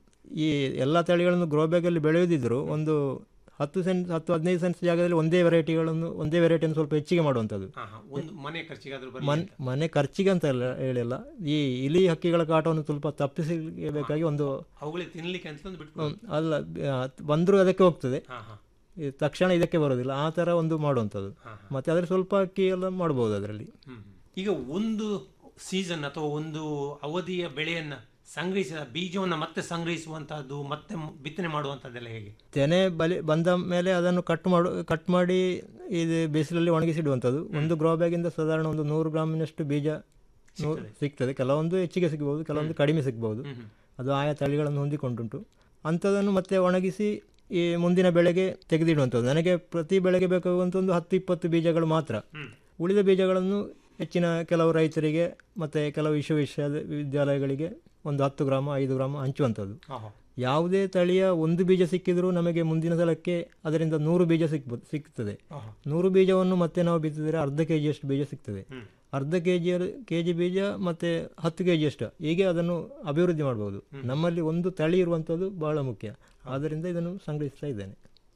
ಈ ಎಲ್ಲ ತಳಿಗಳನ್ನು ಗ್ರೋ ಬ್ಯಾಗಲ್ಲಿ ಬೆಳೆಯೋದಿದ್ರು ಒಂದು ಹತ್ತು ಸೆಂಟ್ ಹತ್ತು ಹದಿನೈದು ಸೆಂಟ್ಸ್ ಜಾಗದಲ್ಲಿ ಒಂದೇ ವೆರೈಟಿಗಳನ್ನು ಒಂದೇ ವೆರೈಟಿಯನ್ನು ಸ್ವಲ್ಪ ಹೆಚ್ಚಿಗೆ ಮಾಡುವಂಥದ್ದು ಹಾ, ಹಾ. ಒಂದು ಮನೆ ಖರ್ಚಿಗಾದ್ರೂ ಬರಲಿ ಮನ್ ಮನೆ ಖರ್ಚಿಗೆ ಅಂತ ಅಲ್ಲ ಹೇಳಿಲ್ಲ ಈ ಇಲಿ ಹಕ್ಕಿಗಳ ಕಾಟವನ್ನು ಸ್ವಲ್ಪ ತಪ್ಪಿಸಬೇಕಾಗಿ ಒಂದು ಅವುಗಳಿಗೆ ತಿನ್ಲಿಕ್ಕೆ ಅಂತ ಒಂದು ಬಿಟ್ಟು ಹ್ಮ್, ಅಲ್ಲ ಬಂದರೂ ಅದಕ್ಕೆ ಹೋಗ್ತದೆ ಹಾ, ಹಾ. ಈ ತಕ್ಷಣ ಇದಕ್ಕೆ ಬರೋದಿಲ್ಲ ಆ ಥರ ಒಂದು ಮಾಡುವಂಥದ್ದು ಮತ್ತು ಅದರಲ್ಲಿ ಸ್ವಲ್ಪ ಅಕ್ಕಿ ಎಲ್ಲ ಮಾಡ್ಬೋದು ಅದರಲ್ಲಿ ಹ್ಮ್. ಈಗ ಒಂದು ಸೀಸನ್ ಅಥವಾ ಒಂದು ಅವಧಿಯ ಬೆಳೆಯನ್ನ ಸಂಗ್ರಹಿಸಿದ ಬೀಜವನ್ನ ಮತ್ತೆ ಸಂಗ್ರಹಿಸುವಂತಹದ್ದು ಮತ್ತೆ ಮ್- ಬಿತ್ತನೆ ಮಾಡುವಂತದ್ದೆಲ್ಲ ಹೇಗೆ ತೆನೆ ಬಲಿ ಬಂದ ಮೇಲೆ ಅದನ್ನು ಕಟ್ ಮಾಡು ಕಟ್ ಮಾಡಿ ಇದು ಬಿಸಿಲಲ್ಲಿ ಒಣಗಿಸಿಡುವಂಥದ್ದು ಒಂದು ಗ್ರೋ ಬ್ಯಾಗಿಂದ ಸಾಧಾರಣ ಒಂದು ನೂರು ಗ್ರಾಮಿನಷ್ಟು ಬೀಜ ನೂ- ಸಿಗ್ತದೆ ಕೆಲವೊಂದು ಹೆಚ್ಚಿಗೆ ಸಿಗ್ಬೋದು ಕೆಲವೊಂದು ಕಡಿಮೆ ಸಿಗ್ಬೋದು ಅದು ಆಯಾ ತಳಿಗಳನ್ನು ಹೊಂದಿಕೊಂಡುಂಟು ಅಂಥದ್ದನ್ನು ಮತ್ತೆ ಒಣಗಿಸಿ ಈ ಮುಂದಿನ ಬೆಳೆಗೆ ತೆಗೆದಿಡುವಂಥದ್ದು ನನಗೆ ಪ್ರತಿ ಬೆಳೆಗೆ ಬೇಕಾಗುವಂಥ ಒಂದು ಹತ್ತು ಇಪ್ಪತ್ತು ಬೀಜಗಳು ಮಾತ್ರ ಉಳಿದ ಬೀಜಗಳನ್ನು ಹೆಚ್ಚಿನ ಕೆಲವು ರೈತರಿಗೆ ಮತ್ತು ಕೆಲವು ವಿಶ್ವವಿದ್ಯಾಲಯಗಳಿಗೆ ಒಂದು ಹತ್ತು ಗ್ರಾಮ ಐದು ಗ್ರಾಮ ಹಂಚುವಂಥದ್ದು ಆಹಾ. ಯಾವುದೇ ತಳಿಯ ಒಂದು ಬೀಜ ಸಿಕ್ಕಿದರೂ ನಮಗೆ ಮುಂದಿನ ಸಲಕ್ಕೆ ಅದರಿಂದ ನೂರು ಬೀಜ ಸಿಕ್ಬೋದು ಸಿಗ್ತದೆ ಆಹಾ. ನೂರು ಬೀಜವನ್ನು ಮತ್ತೆ ನಾವು ಬಿತ್ತಿದರೆ ಅರ್ಧ ಕೆ ಜಿಯಷ್ಟು ಬೀಜ ಸಿಗ್ತದೆ ಅರ್ಧ ಕೆ ಜಿ ಕೆ ಜಿ ಬೀಜ ಮತ್ತು ಹತ್ತು ಕೆ ಜಿಯಷ್ಟು ಹೀಗೆ ಅದನ್ನು ಅಭಿವೃದ್ಧಿ ಮಾಡ್ಬೋದು ನಮ್ಮಲ್ಲಿ ಒಂದು ತಳಿ ಇರುವಂಥದ್ದು ಬಹಳ ಮುಖ್ಯ ಆದ್ದರಿಂದ ಇದನ್ನು ಸಂಗ್ರಹಿಸ್ತಾ ಇದ್ದೇನೆ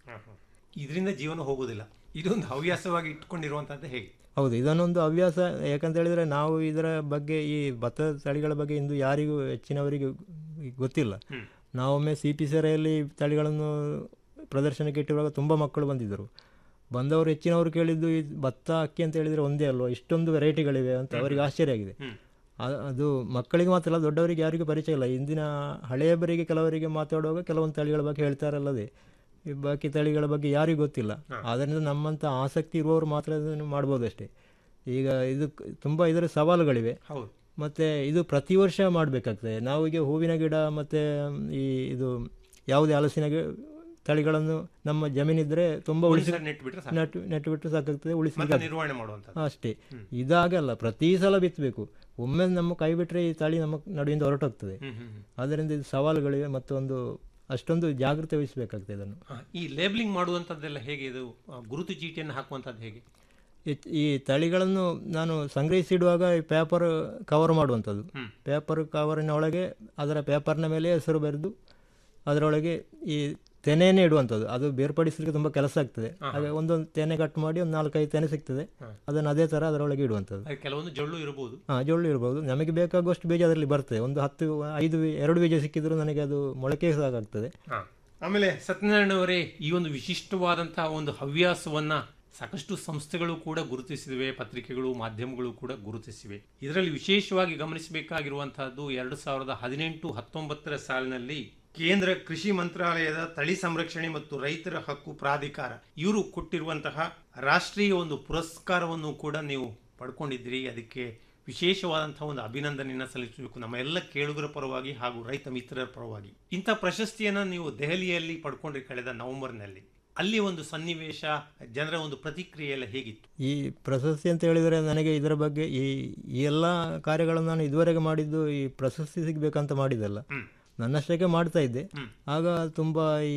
ಇದರಿಂದ ಜೀವನ ಹೋಗುವುದಿಲ್ಲ ಇದೊಂದು ಹವ್ಯಾಸವಾಗಿ ಇಟ್ಕೊಂಡಿರುವಂತದ್ದು ಹೇಗೆ ಹೌದು ಇದನ್ನೊಂದು ಹವ್ಯಾಸ ಯಾಕಂತ ಹೇಳಿದರೆ ನಾವು ಇದರ ಬಗ್ಗೆ ಈ ಭತ್ತದ ತಳಿಗಳ ಬಗ್ಗೆ ಇಂದು ಯಾರಿಗೂ ಹೆಚ್ಚಿನವರಿಗೆ ಗೊತ್ತಿಲ್ಲ ನಾವೊಮ್ಮೆ ಸಿ ಪಿ ಸೆರೆಯಲ್ಲಿ ತಳಿಗಳನ್ನು ಪ್ರದರ್ಶನಕ್ಕೆ ಇಟ್ಟಿರುವಾಗ ತುಂಬ ಮಕ್ಕಳು ಬಂದಿದ್ದರು ಬಂದವರು ಹೆಚ್ಚಿನವರು ಕೇಳಿದ್ದು ಈ ಭತ್ತ ಅಕ್ಕಿ ಅಂತ ಹೇಳಿದರೆ ಒಂದೇ ಅಲ್ವಾ ಇಷ್ಟೊಂದು ವೆರೈಟಿಗಳಿವೆ ಅಂತ ಅವರಿಗೆ ಆಶ್ಚರ್ಯ ಆಗಿದೆ ಆ- ಅದು ಮಕ್ಕಳಿಗೆ ಮಾತ್ರ ಅಲ್ಲ ದೊಡ್ಡವರಿಗೆ ಯಾರಿಗೂ ಪರಿಚಯ ಇಲ್ಲ ಇಂದಿನ ಹಳೆಯಬರಿಗೆ ಕೆಲವರಿಗೆ ಮಾತಾಡುವಾಗ ಕೆಲವೊಂದು ತಳಿಗಳ ಬಗ್ಗೆ ಹೇಳ್ತಾರಲ್ಲದೆ ಈ ಬಾಕಿ ತಳಿಗಳ ಬಗ್ಗೆ ಯಾರಿಗೂ ಗೊತ್ತಿಲ್ಲ ಆದ್ದರಿಂದ ನಮ್ಮಂಥ ಆಸಕ್ತಿ ಇರುವವರು ಮಾತ್ರ ಅದನ್ನು ಮಾಡ್ಬೋದು ಅಷ್ಟೇ ಈಗ ಇದು ಕ- ತುಂಬ ಇದರ ಸವಾಲುಗಳಿವೆ ಹೌದು ಮತ್ತು ಇದು ಪ್ರತಿ ವರ್ಷ ಮಾಡಬೇಕಾಗ್ತದೆ ನಾವು ಈಗ ಹೂವಿನ ಗಿಡ ಮತ್ತು ಈ ಇದು ಯಾವುದೇ ಹಲಸಿನ ಗಿ ತಳಿಗಳನ್ನು ನಮ್ಮ ಜಮೀನಿದ್ರೆ ತುಂಬ ಉಳಿಸಿ ಒಂದ್ಸರಿ ನೆಟ್ಬಿಟ್ರೆ ಸಾಕು. ನೆಟ್ಟು ನೆಟ್ಟು ಬಿಟ್ಟು ಸಾಕಾಗ್ತದೆ ಉಳಿಸಿ ಮತ್ತೆ ನಿರ್ವಹಣೆ ಮಾಡುವಂಥದ್ದು. ಅಷ್ಟೇ ಇದಾಗಲ್ಲ ಪ್ರತಿ ಸಲ ಬಿತ್ತಬೇಕು ಒಮ್ಮೆ ನಮ್ಮ ಕೈ ಬಿಟ್ಟರೆ ಈ ತಳಿ ನಮ್ಮ ನಡುವಿಂದ ಹೊರಟೋಗ್ತದೆ ಹ್ಮ್, ಹ್ಮ್, ಹ್ಮ್. ಆದ್ದರಿಂದ ಇದು ಸವಾಲುಗಳಿವೆ ಮತ್ತೊಂದು ಅಷ್ಟೊಂದು ಜಾಗೃತೆ ವಹಿಸಬೇಕಾಗ್ತದೆ ಇದನ್ನು ಹಾ, ಈ ಲೇಬಲಿಂಗ್ ಮಾಡುವಂಥದ್ದೆಲ್ಲ ಹೇಗೆ ಇದು ಆ, ಗುರುತು ಚೀಟಿಯನ್ನು ಹಾಕುವಂಥದ್ದು ಹೇಗೆ ಈ- ಈ ತಳಿಗಳನ್ನು ನಾನು ಸಂಗ್ರಹಿಸಿಡುವಾಗ ಈ ಪೇಪರ್ ಕವರ್ ಮಾಡುವಂಥದ್ದು ಪೇಪರ್ ಕವರಿನ ಒಳಗೆ ಅದರ ಪೇಪರ್ನ ಮೇಲೆ ಹೆಸರು ಬರೆದು ಅದರೊಳಗೆ ಈ ತೆನೆಯನ್ನೇ ಇಡುವಂಥದ್ದು ಅದು ಬೇರ್ಪಡಿಸಲಿಕ್ಕೆ ತುಂಬ ಕೆಲಸ ಆಗ್ತದೆ ಹಾಗೆ ಒಂದೊಂದು ತೆನೆ ಕಟ್ ಮಾಡಿ ಒಂದು ನಾಲ್ಕೈದು ತೆನೆ ಸಿಗ್ತದೆ ಅದನ್ನು ಅದೇ ಥರ ಅದರೊಳಗೆ ಇಡುವಂಥದ್ದು ಅದು ಕೆಲವೊಂದು ಜೊಳ್ಳು ಇರಬಹುದು ಹಾಂ ಜೊಳ್ಳು ಇರ್ಬೋದು ನಮಗೆ ಬೇಕಾಗುವಷ್ಟು ಬೀಜ ಅದರಲ್ಲಿ ಬರ್ತದೆ ಒಂದು ಹತ್ತು ಐದು ಬೀ- ಎರಡು ಬೀಜ ಸಿಕ್ಕಿದ್ರು ನನಗೆ ಅದು ಮೊಳಕೆ ಸಾಕಾಗ್ತದೆ ಆಮೇಲೆ ಸತ್ಯನಾರಾಯಣ ಅವರೇ ಈ ಒಂದು ವಿಶಿಷ್ಟವಾದಂತಹ ಒಂದು ಹವ್ಯಾಸವನ್ನ ಸಾಕಷ್ಟು ಸಂಸ್ಥೆಗಳು ಕೂಡ ಗುರುತಿಸಿವೆ ಪತ್ರಿಕೆಗಳು ಮಾಧ್ಯಮಗಳು ಕೂಡ ಗುರುತಿಸಿವೆ ಇದರಲ್ಲಿ ವಿಶೇಷವಾಗಿ ಗಮನಿಸಬೇಕಾಗಿರುವಂತಹದ್ದು ಎರಡು ಸಾವಿರದ ಹದಿನೆಂಟು ಹತ್ತೊಂಬತ್ತರ ಸಾಲಿನಲ್ಲಿ ಕೇಂದ್ರ ಕೃಷಿ ಮಂತ್ರಾಲಯದ ತಳಿ ಸಂರಕ್ಷಣೆ ಮತ್ತು ರೈತರ ಹಕ್ಕು ಪ್ರಾಧಿಕಾರ ಇವರು ಕೊಟ್ಟಿರುವಂತಹ ರಾಷ್ಟ್ರೀಯ ಒಂದು ಪುರಸ್ಕಾರವನ್ನು ಕೂಡ ನೀವು ಪಡ್ಕೊಂಡಿದ್ದೀರಿ ಅದಕ್ಕೆ ವಿಶೇಷವಾದಂತಹ ಒಂದು ಅಭಿನಂದನೆಯನ್ನ ಸಲ್ಲಿಸಬೇಕು ನಮ್ಮ ಎಲ್ಲ ಕೇಳುಗರ ಪರವಾಗಿ ಹಾಗೂ ರೈತ ಮಿತ್ರರ ಪರವಾಗಿ ಇಂಥ ಪ್ರಶಸ್ತಿಯನ್ನ ನೀವು ದೆಹಲಿಯಲ್ಲಿ ಪಡ್ಕೊಂಡ್ರಿ ಕಳೆದ ನವೆಂಬರ್ನಲ್ಲಿ ಅಲ್ಲಿ ಒಂದು ಸನ್ನಿವೇಶ ಜನರ ಒಂದು ಪ್ರತಿಕ್ರಿಯೆ ಎಲ್ಲ ಹೇಗಿತ್ತು ಈ ಪ್ರಶಸ್ತಿ ಅಂತ ಹೇಳಿದರೆ ನನಗೆ ಇದರ ಬಗ್ಗೆ ಈ ಈ ಎಲ್ಲ ಕಾರ್ಯಗಳನ್ನು ನಾನು ಇದುವರೆಗೆ ಮಾಡಿದ್ದು ಈ ಪ್ರಶಸ್ತಿ ಸಿಗಬೇಕಂತ ಮಾಡಿದ್ದಲ್ಲ ನನ್ನಷ್ಟಕ್ಕೆ ಮಾಡ್ತಾ ಇದ್ದೆ ಆಗ ತುಂಬ ಈ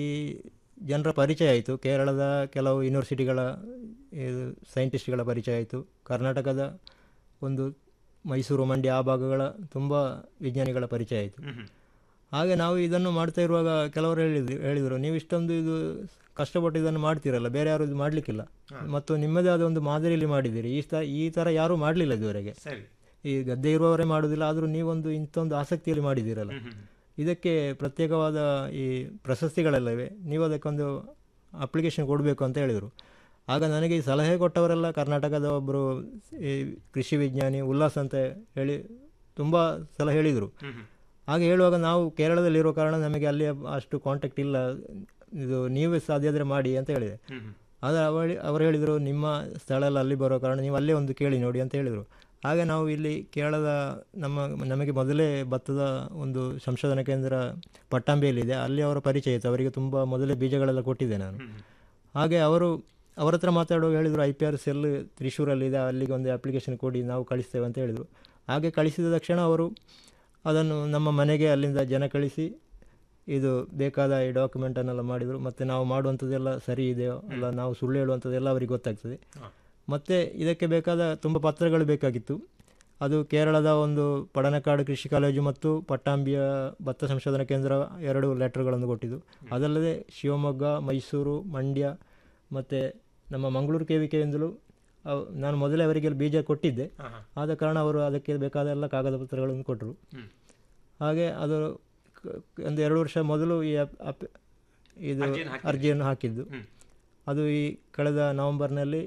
ಜನರ ಪರಿಚಯ ಆಯಿತು ಕೇರಳದ ಕೆಲವು ಯೂನಿವರ್ಸಿಟಿಗಳ ಇದು ಸೈಂಟಿಸ್ಟ್ಗಳ ಪರಿಚಯ ಆಯಿತು ಕರ್ನಾಟಕದ ಒಂದು ಮೈಸೂರು ಮಂಡ್ಯ ಆ ಭಾಗಗಳ ತುಂಬ ವಿಜ್ಞಾನಿಗಳ ಪರಿಚಯ ಆಯಿತು ಹಾಗೆ ನಾವು ಇದನ್ನು ಮಾಡ್ತಾ ಇರುವಾಗ ಕೆಲವರು ಹೇಳಿದ್ರು ಹೇಳಿದರು ನೀವು ಇಷ್ಟೊಂದು ಇದು ಕಷ್ಟಪಟ್ಟು ಇದನ್ನು ಮಾಡ್ತೀರಲ್ಲ ಬೇರೆ ಯಾರು ಇದು ಮಾಡಲಿಕ್ಕಿಲ್ಲ ಮತ್ತು ನಿಮ್ಮದೇ ಆದ ಒಂದು ಮಾದರಿಯಲ್ಲಿ ಮಾಡಿದ್ದೀರಿ ಈ ತ ಈ ಥರ ಯಾರೂ ಮಾಡಲಿಲ್ಲ ಇದುವರೆಗೆ ಸರಿ ಈ ಗದ್ದೆ ಇರುವವರೇ ಮಾಡೋದಿಲ್ಲ ಆದರೂ ನೀವೊಂದು ಇಂಥೊಂದು ಆಸಕ್ತಿಯಲ್ಲಿ ಮಾಡಿದ್ದೀರಲ್ಲ ಇದಕ್ಕೆ ಪ್ರತ್ಯೇಕವಾದ ಈ ಪ್ರಶಸ್ತಿಗಳೆಲ್ಲವೆ ನೀವು ಅದಕ್ಕೊಂದು ಅಪ್ಲಿಕೇಶನ್ ಕೊಡಬೇಕು ಅಂತ ಹೇಳಿದರು ಆಗ ನನಗೆ ಈ ಸಲಹೆ ಕೊಟ್ಟವರೆಲ್ಲ ಕರ್ನಾಟಕದ ಒಬ್ಬರು ಈ ಕೃಷಿ ವಿಜ್ಞಾನಿ ಉಲ್ಲಾಸ್ ಅಂತ ಹೇಳಿ ತುಂಬ ಸಲ ಹೇಳಿದರು ಹಾಗೆ ಹೇಳುವಾಗ ನಾವು ಕೇರಳದಲ್ಲಿರೋ ಕಾರಣ ನಮಗೆ ಅಲ್ಲಿ ಅಷ್ಟು ಕಾಂಟ್ಯಾಕ್ಟ್ ಇಲ್ಲ ಇದು ನೀವೇ ಸಾಧ್ಯ ಆದರೆ ಮಾಡಿ ಅಂತ ಹೇಳಿದೆ ಆದರೆ ಅವಳಿ ಅವರು ಹೇಳಿದರು ನಿಮ್ಮ ಸ್ಥಳ ಎಲ್ಲ ಅಲ್ಲಿ ಬರೋ ಕಾರಣ ನೀವು ಅಲ್ಲೇ ಒಂದು ಕೇಳಿ ನೋಡಿ ಅಂತ ಹೇಳಿದರು ಹಾಗೆ ನಾವು ಇಲ್ಲಿ ಕೇರಳದ ನಮ್ಮ ನಮಗೆ ಮೊದಲೇ ಭತ್ತದ ಒಂದು ಸಂಶೋಧನಾ ಕೇಂದ್ರ ಪಟ್ಟಾಂಬಿಯಲ್ಲಿದೆ ಅಲ್ಲಿ ಅವರ ಪರಿಚಯ ಇತ್ತು ಅವರಿಗೆ ತುಂಬ ಮೊದಲೇ ಬೀಜಗಳೆಲ್ಲ ಕೊಟ್ಟಿದ್ದೆ ನಾನು ಹಾಗೆ ಅವರು ಅವರ ಹತ್ರ ಮಾತಾಡುವಾಗ ಹೇಳಿದರು ಐ ಪಿ ಆರ್ ಸೆಲ್ ತ್ರಿಶೂರಲ್ಲಿದೆ ಅಲ್ಲಿಗೆ ಒಂದು ಅಪ್ಲಿಕೇಶನ್ ಕೊಡಿ ನಾವು ಕಳಿಸ್ತೇವೆ ಅಂತ ಹೇಳಿದರು ಹಾಗೆ ಕಳಿಸಿದ ತಕ್ಷಣ ಅವರು ಅದನ್ನು ನಮ್ಮ ಮನೆಗೆ ಅಲ್ಲಿಂದ ಜನ ಕಳಿಸಿ ಇದು ಬೇಕಾದ ಈ ಡಾಕ್ಯುಮೆಂಟನ್ನೆಲ್ಲ ಮಾಡಿದರು ಮತ್ತು ನಾವು ಮಾಡುವಂಥದ್ದೆಲ್ಲ ಸರಿ ಇದೆಯೋ ಅಲ್ಲ ನಾವು ಸುಳ್ಳು ಹೇಳುವಂಥದ್ದೆಲ್ಲ ಅವರಿಗೆ ಗೊತ್ತಾಗ್ತದೆ ಮತ್ತು ಇದಕ್ಕೆ ಬೇಕಾದ ತುಂಬ ಪತ್ರಗಳು ಬೇಕಾಗಿತ್ತು ಅದು ಕೇರಳದ ಒಂದು ಪಡನಕಾಡು ಕೃಷಿ ಕಾಲೇಜು ಮತ್ತು ಪಟ್ಟಾಂಬಿಯ ಭತ್ತ ಸಂಶೋಧನಾ ಕೇಂದ್ರ ಎರಡು ಲೆಟರ್ಗಳನ್ನು ಕೊಟ್ಟಿದ್ದು ಅದಲ್ಲದೆ ಶಿವಮೊಗ್ಗ ಮೈಸೂರು ಮಂಡ್ಯ ಮತ್ತು ನಮ್ಮ ಮಂಗಳೂರು ಕೆ ವಿ ಕೆಯಿಂದಲೂ ಅವ್- ನಾನು ಮೊದಲೇ ಅವರಿಗೆ ಬೀಜ ಕೊಟ್ಟಿದ್ದೆ ಆದ ಕಾರಣ ಅವರು ಅದಕ್ಕೆ ಬೇಕಾದ ಎಲ್ಲ ಕಾಗದ ಪತ್ರಗಳನ್ನು ಕೊಟ್ಟರು ಹಾಗೆ ಅದು ಕ- ಒಂದು ಎರಡು ವರ್ಷ ಮೊದಲು ಈ ಅಪ್- ಅಪ್- ಇದು ಅರ್ಜಿಯನ್ನು ಹಾಕಿದ್ರಿ? ಅರ್ಜಿಯನ್ನು ಹಾಕಿದ್ದು ಅದು ಈ ಕಳೆದ ನವೆಂಬರ್ನಲ್ಲಿ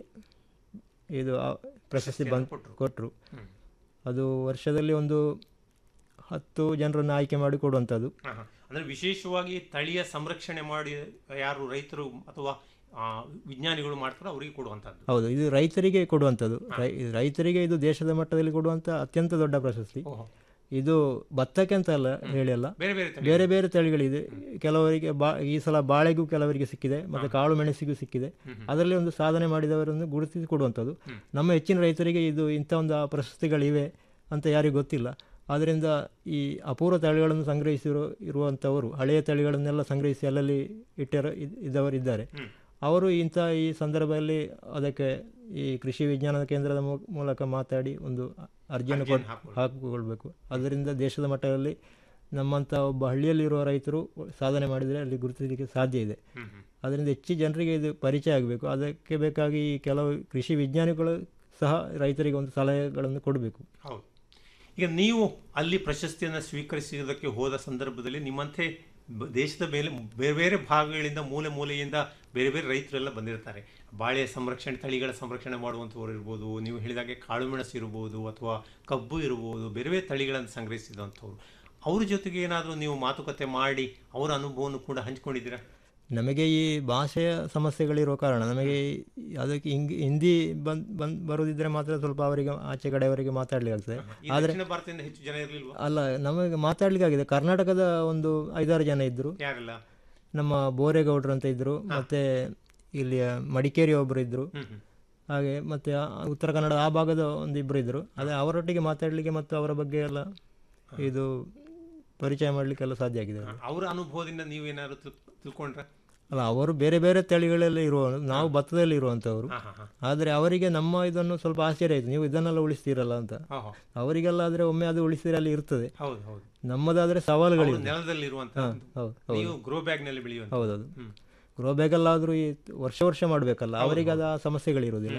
ಇದು ಆ ಪ್ರಶಸ್ತಿ ಬಂದು ಕೊಟ್ರು. ಕೊಟ್ಟರು ಅದು ವರ್ಷದಲ್ಲಿ ಒಂದು ಹತ್ತು ಜನರನ್ನು ಆಯ್ಕೆ ಮಾಡಿ ಕೊಡುವಂಥದ್ದು ಹ, ಹ. ಅಂದ್ರೆ ವಿಶೇಷವಾಗಿ ತಳಿಯ ಸಂರಕ್ಷಣೆ ಮಾಡಿ ಯಾರು ರೈತರು ಅಥವಾ ಆ, ವಿಜ್ಞಾನಿಗಳು ಮಾಡ್ತಾರೋ ಅವರಿಗೆ ಕೊಡುವಂತದ್ದು ಹೌದು ಇದು ರೈತರಿಗೆ ಕೊಡುವಂಥದ್ದು ರೈ- ರೈತರಿಗೆ ಇದು ದೇಶದ ಮಟ್ಟದಲ್ಲಿ ಕೊಡುವಂಥ ಅತ್ಯಂತ ದೊಡ್ಡ ಪ್ರಶಸ್ತಿ ಓಹೋ. ಇದು ಭತ್ತಕ್ಕೆ ಅಂತ ಅಲ್ಲ ಹೇಳಿ ಅಲ್ಲ ಬೇರೆ ಬೇರೆ ತಳಿ ಬೇರೆ ಬೇರೆ ತಳಿಗಳಿದೆ ಕೆಲವರಿಗೆ ಬಾ ಈ ಸಲ ಬಾಳೆಗೂ ಕೆಲವರಿಗೆ ಸಿಕ್ಕಿದೆ ಮತ್ತು ಕಾಳು ಮೆಣಸಿಗೂ ಸಿಕ್ಕಿದೆ ಅದರಲ್ಲಿ ಒಂದು ಸಾಧನೆ ಮಾಡಿದವರನ್ನು ಗುರುತಿಸಿ ಕೊಡುವಂಥದ್ದು ನಮ್ಮ ಹೆಚ್ಚಿನ ರೈತರಿಗೆ ಇದು ಇಂಥ ಒಂದು ಆ ಪ್ರಶಸ್ತಿಗಳಿವೆ ಅಂತ ಯಾರಿಗೂ ಗೊತ್ತಿಲ್ಲ ಆದ್ದರಿಂದ ಈ ಅಪೂರ್ವ ತಳಿಗಳನ್ನು ಸಂಗ್ರಹಿಸಿರೋ ಇರುವಂಥವರು ಹಳೆಯ ತಳಿಗಳನ್ನೆಲ್ಲ ಸಂಗ್ರಹಿಸಿ ಅಲ್ಲಲ್ಲಿ ಇಟ್ಟಿರೋ ಇದ್- ಇದ್ದವರಿದ್ದಾರೆ ಅವರು ಇಂಥ ಈ ಸಂದರ್ಭದಲ್ಲಿ ಅದಕ್ಕೆ ಈ ಕೃಷಿ ವಿಜ್ಞಾನದ ಕೇಂದ್ರದ ಮೂ- ಮೂಲಕ ಮಾತಾಡಿ ಒಂದು ಅರ್ಜಿಯನ್ನು ಕೊಟ್ಟು ಹಾಕಿಕೊಳ್ಬೇಕು ಅದರಿಂದ ದೇಶದ ಮಟ್ಟದಲ್ಲಿ ನಮ್ಮಂಥ ಒಬ್ಬ ಹಳ್ಳಿಯಲ್ಲಿರುವ ರೈತರು ಸಾಧನೆ ಮಾಡಿದರೆ ಅಲ್ಲಿ ಗುರುತಿಸಲಿಕ್ಕೆ ಸಾಧ್ಯ ಇದೆ ಅದರಿಂದ ಹೆಚ್ಚು ಜನರಿಗೆ ಇದು ಪರಿಚಯ ಆಗಬೇಕು ಅದಕ್ಕೆ ಬೇಕಾಗಿ ಈ ಕೆಲವು ಕೃಷಿ ವಿಜ್ಞಾನಿಗಳು ಸಹ ರೈತರಿಗೆ ಒಂದು ಸಲಹೆಗಳನ್ನು ಕೊಡಬೇಕು ಹೌದು ಈಗ ನೀವು ಅಲ್ಲಿ ಪ್ರಶಸ್ತಿಯನ್ನು ಸ್ವೀಕರಿಸಿದ್ದಕ್ಕೆ ಹೋದ ಸಂದರ್ಭದಲ್ಲಿ ನಿಮ್ಮಂತೆ ಬ- ದೇಶದ ಮೇಲೆ ಬೇರೆ ಬೇರೆ ಭಾಗಗಳಿಂದ ಮೂಲೆ ಮೂಲೆಯಿಂದ ಬೇರೆ ಬೇರೆ ರೈತರೆಲ್ಲ ಬಂದಿರ್ತಾರೆ ಬಾಳೆ ಸಂರಕ್ಷಣೆ ತಳಿಗಳ ಸಂರಕ್ಷಣೆ ಮಾಡುವಂಥವ್ರು ಇರ್ಬೋದು ನೀವು ಹೇಳಿದಾಗೆ ಕಾಳುಮೆಣಸು ಇರ್ಬೋದು ಅಥವಾ ಕಬ್ಬು ಇರ್ಬೋದು ಬೇರೆ ಬೇರೆ ತಳಿಗಳನ್ನು ಸಂಗ್ರಹಿಸಿದಂಥವ್ರು ಅವ್ರ ಜೊತೆಗೆ ಏನಾದರೂ ನೀವು ಮಾತುಕತೆ ಮಾಡಿ ಅವರ ಅನುಭವವನ್ನು ಕೂಡ ಹಂಚ್ಕೊಂಡಿದ್ದೀರಾ ನಮಗೆ ಈ ಭಾಷೆಯ ಸಮಸ್ಯೆಗಳಿರೋ ಕಾರಣ ನಮಗೆ ಈ- ಅದಕ್ಕೆ ಹಿಂಗ್ ಹಿಂದಿ ಬಂದ್ ಬಂದ್ ಬರೋದಿದ್ರೆ ಮಾತ್ರ ಸ್ವಲ್ಪ ಅವರಿಗೆ ಆಚೆ ಕಡೆಯವರಿಗೆ ಮಾತಾಡ್ಲಿಕ್ಕೆ ಆಗ್ತದೆ ಈ ಆದರೆ ದಕ್ಷಿಣ ಭಾರತದಿಂದ ಹೆಚ್ಚು ಜನ ಇರಲಿಲ್ವಾ ಅಲ್ಲ ನಮಗೆ ಮಾತಾಡ್ಲಿಕ್ಕೆ ಆಗಿದೆ ಕರ್ನಾಟಕದ ಒಂದು ಐದಾರು ಜನ ಇದ್ದರು ಯಾರೆಲ್ಲ ನಮ್ಮ ಬೋರೇಗೌಡರು ಅಂತ ಇದ್ದರು ಮತ್ತು ಇಲ್ಲಿಯ ಮಡಿಕೇರಿ ಒಬ್ಬರು ಇದ್ದರು ಹಾಗೆ ಮತ್ತು ಉತ್ತರ ಕನ್ನಡ ಆ ಭಾಗದ ಒಂದು ಇಬ್ಬರು ಇದ್ದರು ಅದೇ ಅವರೊಟ್ಟಿಗೆ ಮಾತಾಡಲಿಕ್ಕೆ ಮತ್ತು ಅವರ ಬಗ್ಗೆ ಎಲ್ಲ ಇದು ಪರಿಚಯ ಮಾಡಲಿಕ್ಕೆಲ್ಲ ಸಾಧ್ಯ ಆಗಿದೆ ಅವರ ಅನುಭವದಿಂದ ನೀವೇನಾದ್ರು ತಿಳ್- ತಿಳ್ಕೊಂಡ್ರೆ ಅಲ್ಲ ಅವರು ಬೇರೆ ಬೇರೆ ತಳಿಗಳಲ್ಲಿ ಇರುವ ನಾವು ಭತ್ತದಲ್ಲಿ ಇರುವಂಥವ್ರು ಹಾ, ಹಾ, ಹಾ. ಆದರೆ ಅವರಿಗೆ ನಮ್ಮ ಇದನ್ನು ಸ್ವಲ್ಪ ಆಶ್ಚರ್ಯ ಆಯಿತು ನೀವು ಇದನ್ನೆಲ್ಲ ಉಳಿಸ್ತೀರಲ್ಲ ಅಂತ ಹಾ, ಹಾ. ಅವರಿಗೆಲ್ಲ ಆದರೆ ಒಮ್ಮೆ ಅದು ಉಳಿಸಿದ್ರೆ ಅಲ್ಲಿ ಇರ್ತದೆ ಹೌದು ಹೌದು ನಮ್ಮದಾದರೆ ಸವಾಲುಗಳಿವೆ ಅವ್ರು ನೆಲದಲ್ಲಿರುವಂತ ಹಾ, ಹೌದು ಹೌದು ನೀವು ಗ್ರೋ ಬ್ಯಾಗ್ ನಲ್ಲಿ ಬೆಳೆಯುವಂತ ಹೌದೌದು ಗ್ರೋ ಬ್ಯಾಗಲ್ಲಾದರೂ ಈ ವರ್ಷ ವರ್ಷ ಮಾಡಬೇಕಲ್ಲ ಅವರಿಗೆ ಅದು ಆ ಸಮಸ್ಯೆಗಳಿರೋದಿಲ್ಲ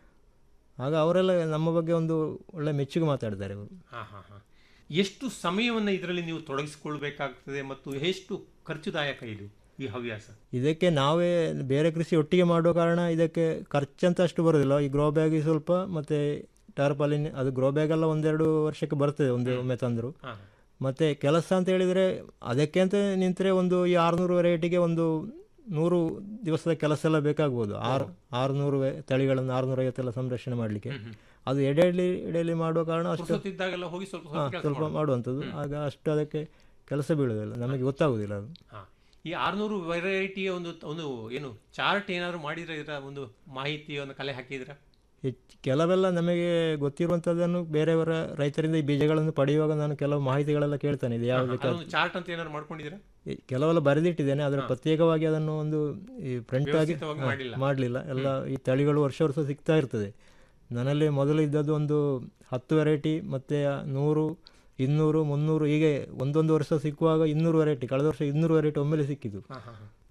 ಆಗ ಅವರೆಲ್ಲ ನಮ್ಮ ಬಗ್ಗೆ ಒಂದು ಒಳ್ಳೆ ಮೆಚ್ಚುಗೆ ಮಾತಾಡ್ತಾರೆ ಅವರು ಹಾ ಹಾ ಹಾ ಎಷ್ಟು ಸಮಯವನ್ನ ಇದರಲ್ಲಿ ನೀವು ತೊಡಗಿಸಿಕೊಳ್ಬೇಕಾಗ್ತದೆ ಮತ್ತು ಎಷ್ಟು ಖರ್ಚುದಾಯಕ ಇದು ಈ ಹವ್ಯಾಸ ಇದಕ್ಕೆ ನಾವೇ ಬೇರೆ ಕೃಷಿ ಒಟ್ಟಿಗೆ ಮಾಡುವ ಕಾರಣ ಇದಕ್ಕೆ ಖರ್ಚಂತ ಅಷ್ಟು ಬರೋದಿಲ್ಲ ಈ ಗ್ರೋ ಬ್ಯಾಗ್ ಸ್ವಲ್ಪ ಮತ್ತು ಟಾರ್ಪಾಲಿನ್ ಅದು ಗ್ರೋ ಬ್ಯಾಗ್ ಎಲ್ಲ ಒಂದೆರಡು ವರ್ಷಕ್ಕೆ ಬರ್ತದೆ ಒಂದು ಒಮ್ಮೆ ತಂದರು ಹಾ. ಮತ್ತು ಕೆಲಸ ಅಂತ ಹೇಳಿದರೆ ಅದಕ್ಕೆ ಅಂತ ನಿಂತರೆ ಒಂದು ಈ ಆರುನೂರು ವೆರೈಟಿಗೆ ಒಂದು ನೂರು ದಿವಸದ ಕೆಲಸ ಎಲ್ಲ ಬೇಕಾಗ್ಬೋದು ಆರು ಆರುನೂರು ವೆ- ತಳಿಗಳನ್ನು ಆರುನೂರೈವತ್ತೆಲ್ಲ ಸಂರಕ್ಷಣೆ ಮಾಡಲಿಕ್ಕೆ ಅದು ಎಡೆಯಲ್ಲಿ ಎಡೆಯಲ್ಲಿ ಮಾಡುವ ಕಾರಣ ಅಷ್ಟು ಪುರ್ಸೊತ್ತಿದ್ದಾಗೆಲ್ಲ ಹೋಗಿ ಸ್ವಲ್ಪ ಹಾ, ಸ್ವಲ್ಪ ಕೆಲಸ ಸ್ವಲ್ಪ ಮಾಡುವಂಥದ್ದು ಆಗ ಅಷ್ಟು ಅದಕ್ಕೆ ಕೆಲಸ ಬೀಳುವುದಿಲ್ಲ ನಮಗೆ ಗೊತ್ತಾಗುವುದಿಲ್ಲ ಅದು ಹಾ ಈ ಆರ್ನೂರು ವೆರೈಟಿಯ ಒಂದು ಒಂದು ಏನು ಚಾರ್ಟ್ ಏನಾದ್ರು ಮಾಡಿದ್ರೆ ಇದರ ಒಂದು ಮಾಹಿತಿಯನ್ನು ಕಲೆ ಹಾಕಿದ್ರ ಹೆಚ್ಚು ಕೆಲವೆಲ್ಲ ನಮಗೆ ಗೊತ್ತಿರುವಂಥದ್ದನ್ನು ಬೇರೆಯವರ ರೈತರಿಂದ ಈ ಬೀಜಗಳನ್ನು ಪಡೆಯುವಾಗ ನಾನು ಕೆಲವು ಮಾಹಿತಿಗಳೆಲ್ಲ ಕೇಳ್ತಾನೆ ಇದು ಯಾವ ಬೇಕಾದ ಅದೊಂದು ಚಾರ್ಟ್ ಅಂತ ಏನಾದ್ರು ಮಾಡ್ಕೊಂಡಿದ್ದೀರಾ ಈ ಕೆಲವೆಲ್ಲ ಬರೆದಿಟ್ಟಿದ್ದೇನೆ ಅದರ ಪ್ರತ್ಯೇಕವಾಗಿ ಅದನ್ನು ಒಂದು ಈ ಪ್ರಿಂಟ್ ಆಗಿ ವ್ಯವಸ್ಥಿತವಾಗಿ ಮಾಡಿಲ್ಲ. ಮಾಡಲಿಲ್ಲ ಎಲ್ಲ ಈ ತಳಿಗಳು ವರ್ಷ ವರ್ಷ ಸಿಗ್ತಾ ಇರ್ತದೆ ನನ್ನಲ್ಲಿ ಮೊದಲು ಇದ್ದದ್ದು ಒಂದು ಹತ್ತು ವೆರೈಟಿ ಮತ್ತು ನೂರು ಇನ್ನೂರು ಮುನ್ನೂರು ಹೀಗೆ ಒಂದೊಂದು ವರ್ಷ ಸಿಕ್ಕುವಾಗ ಇನ್ನೂರು ವೆರೈಟಿ ಕಳೆದ ವರ್ಷ ಇನ್ನೂರು ವೆರೈಟಿ ಒಮ್ಮೆಲೆ ಸಿಕ್ಕಿತು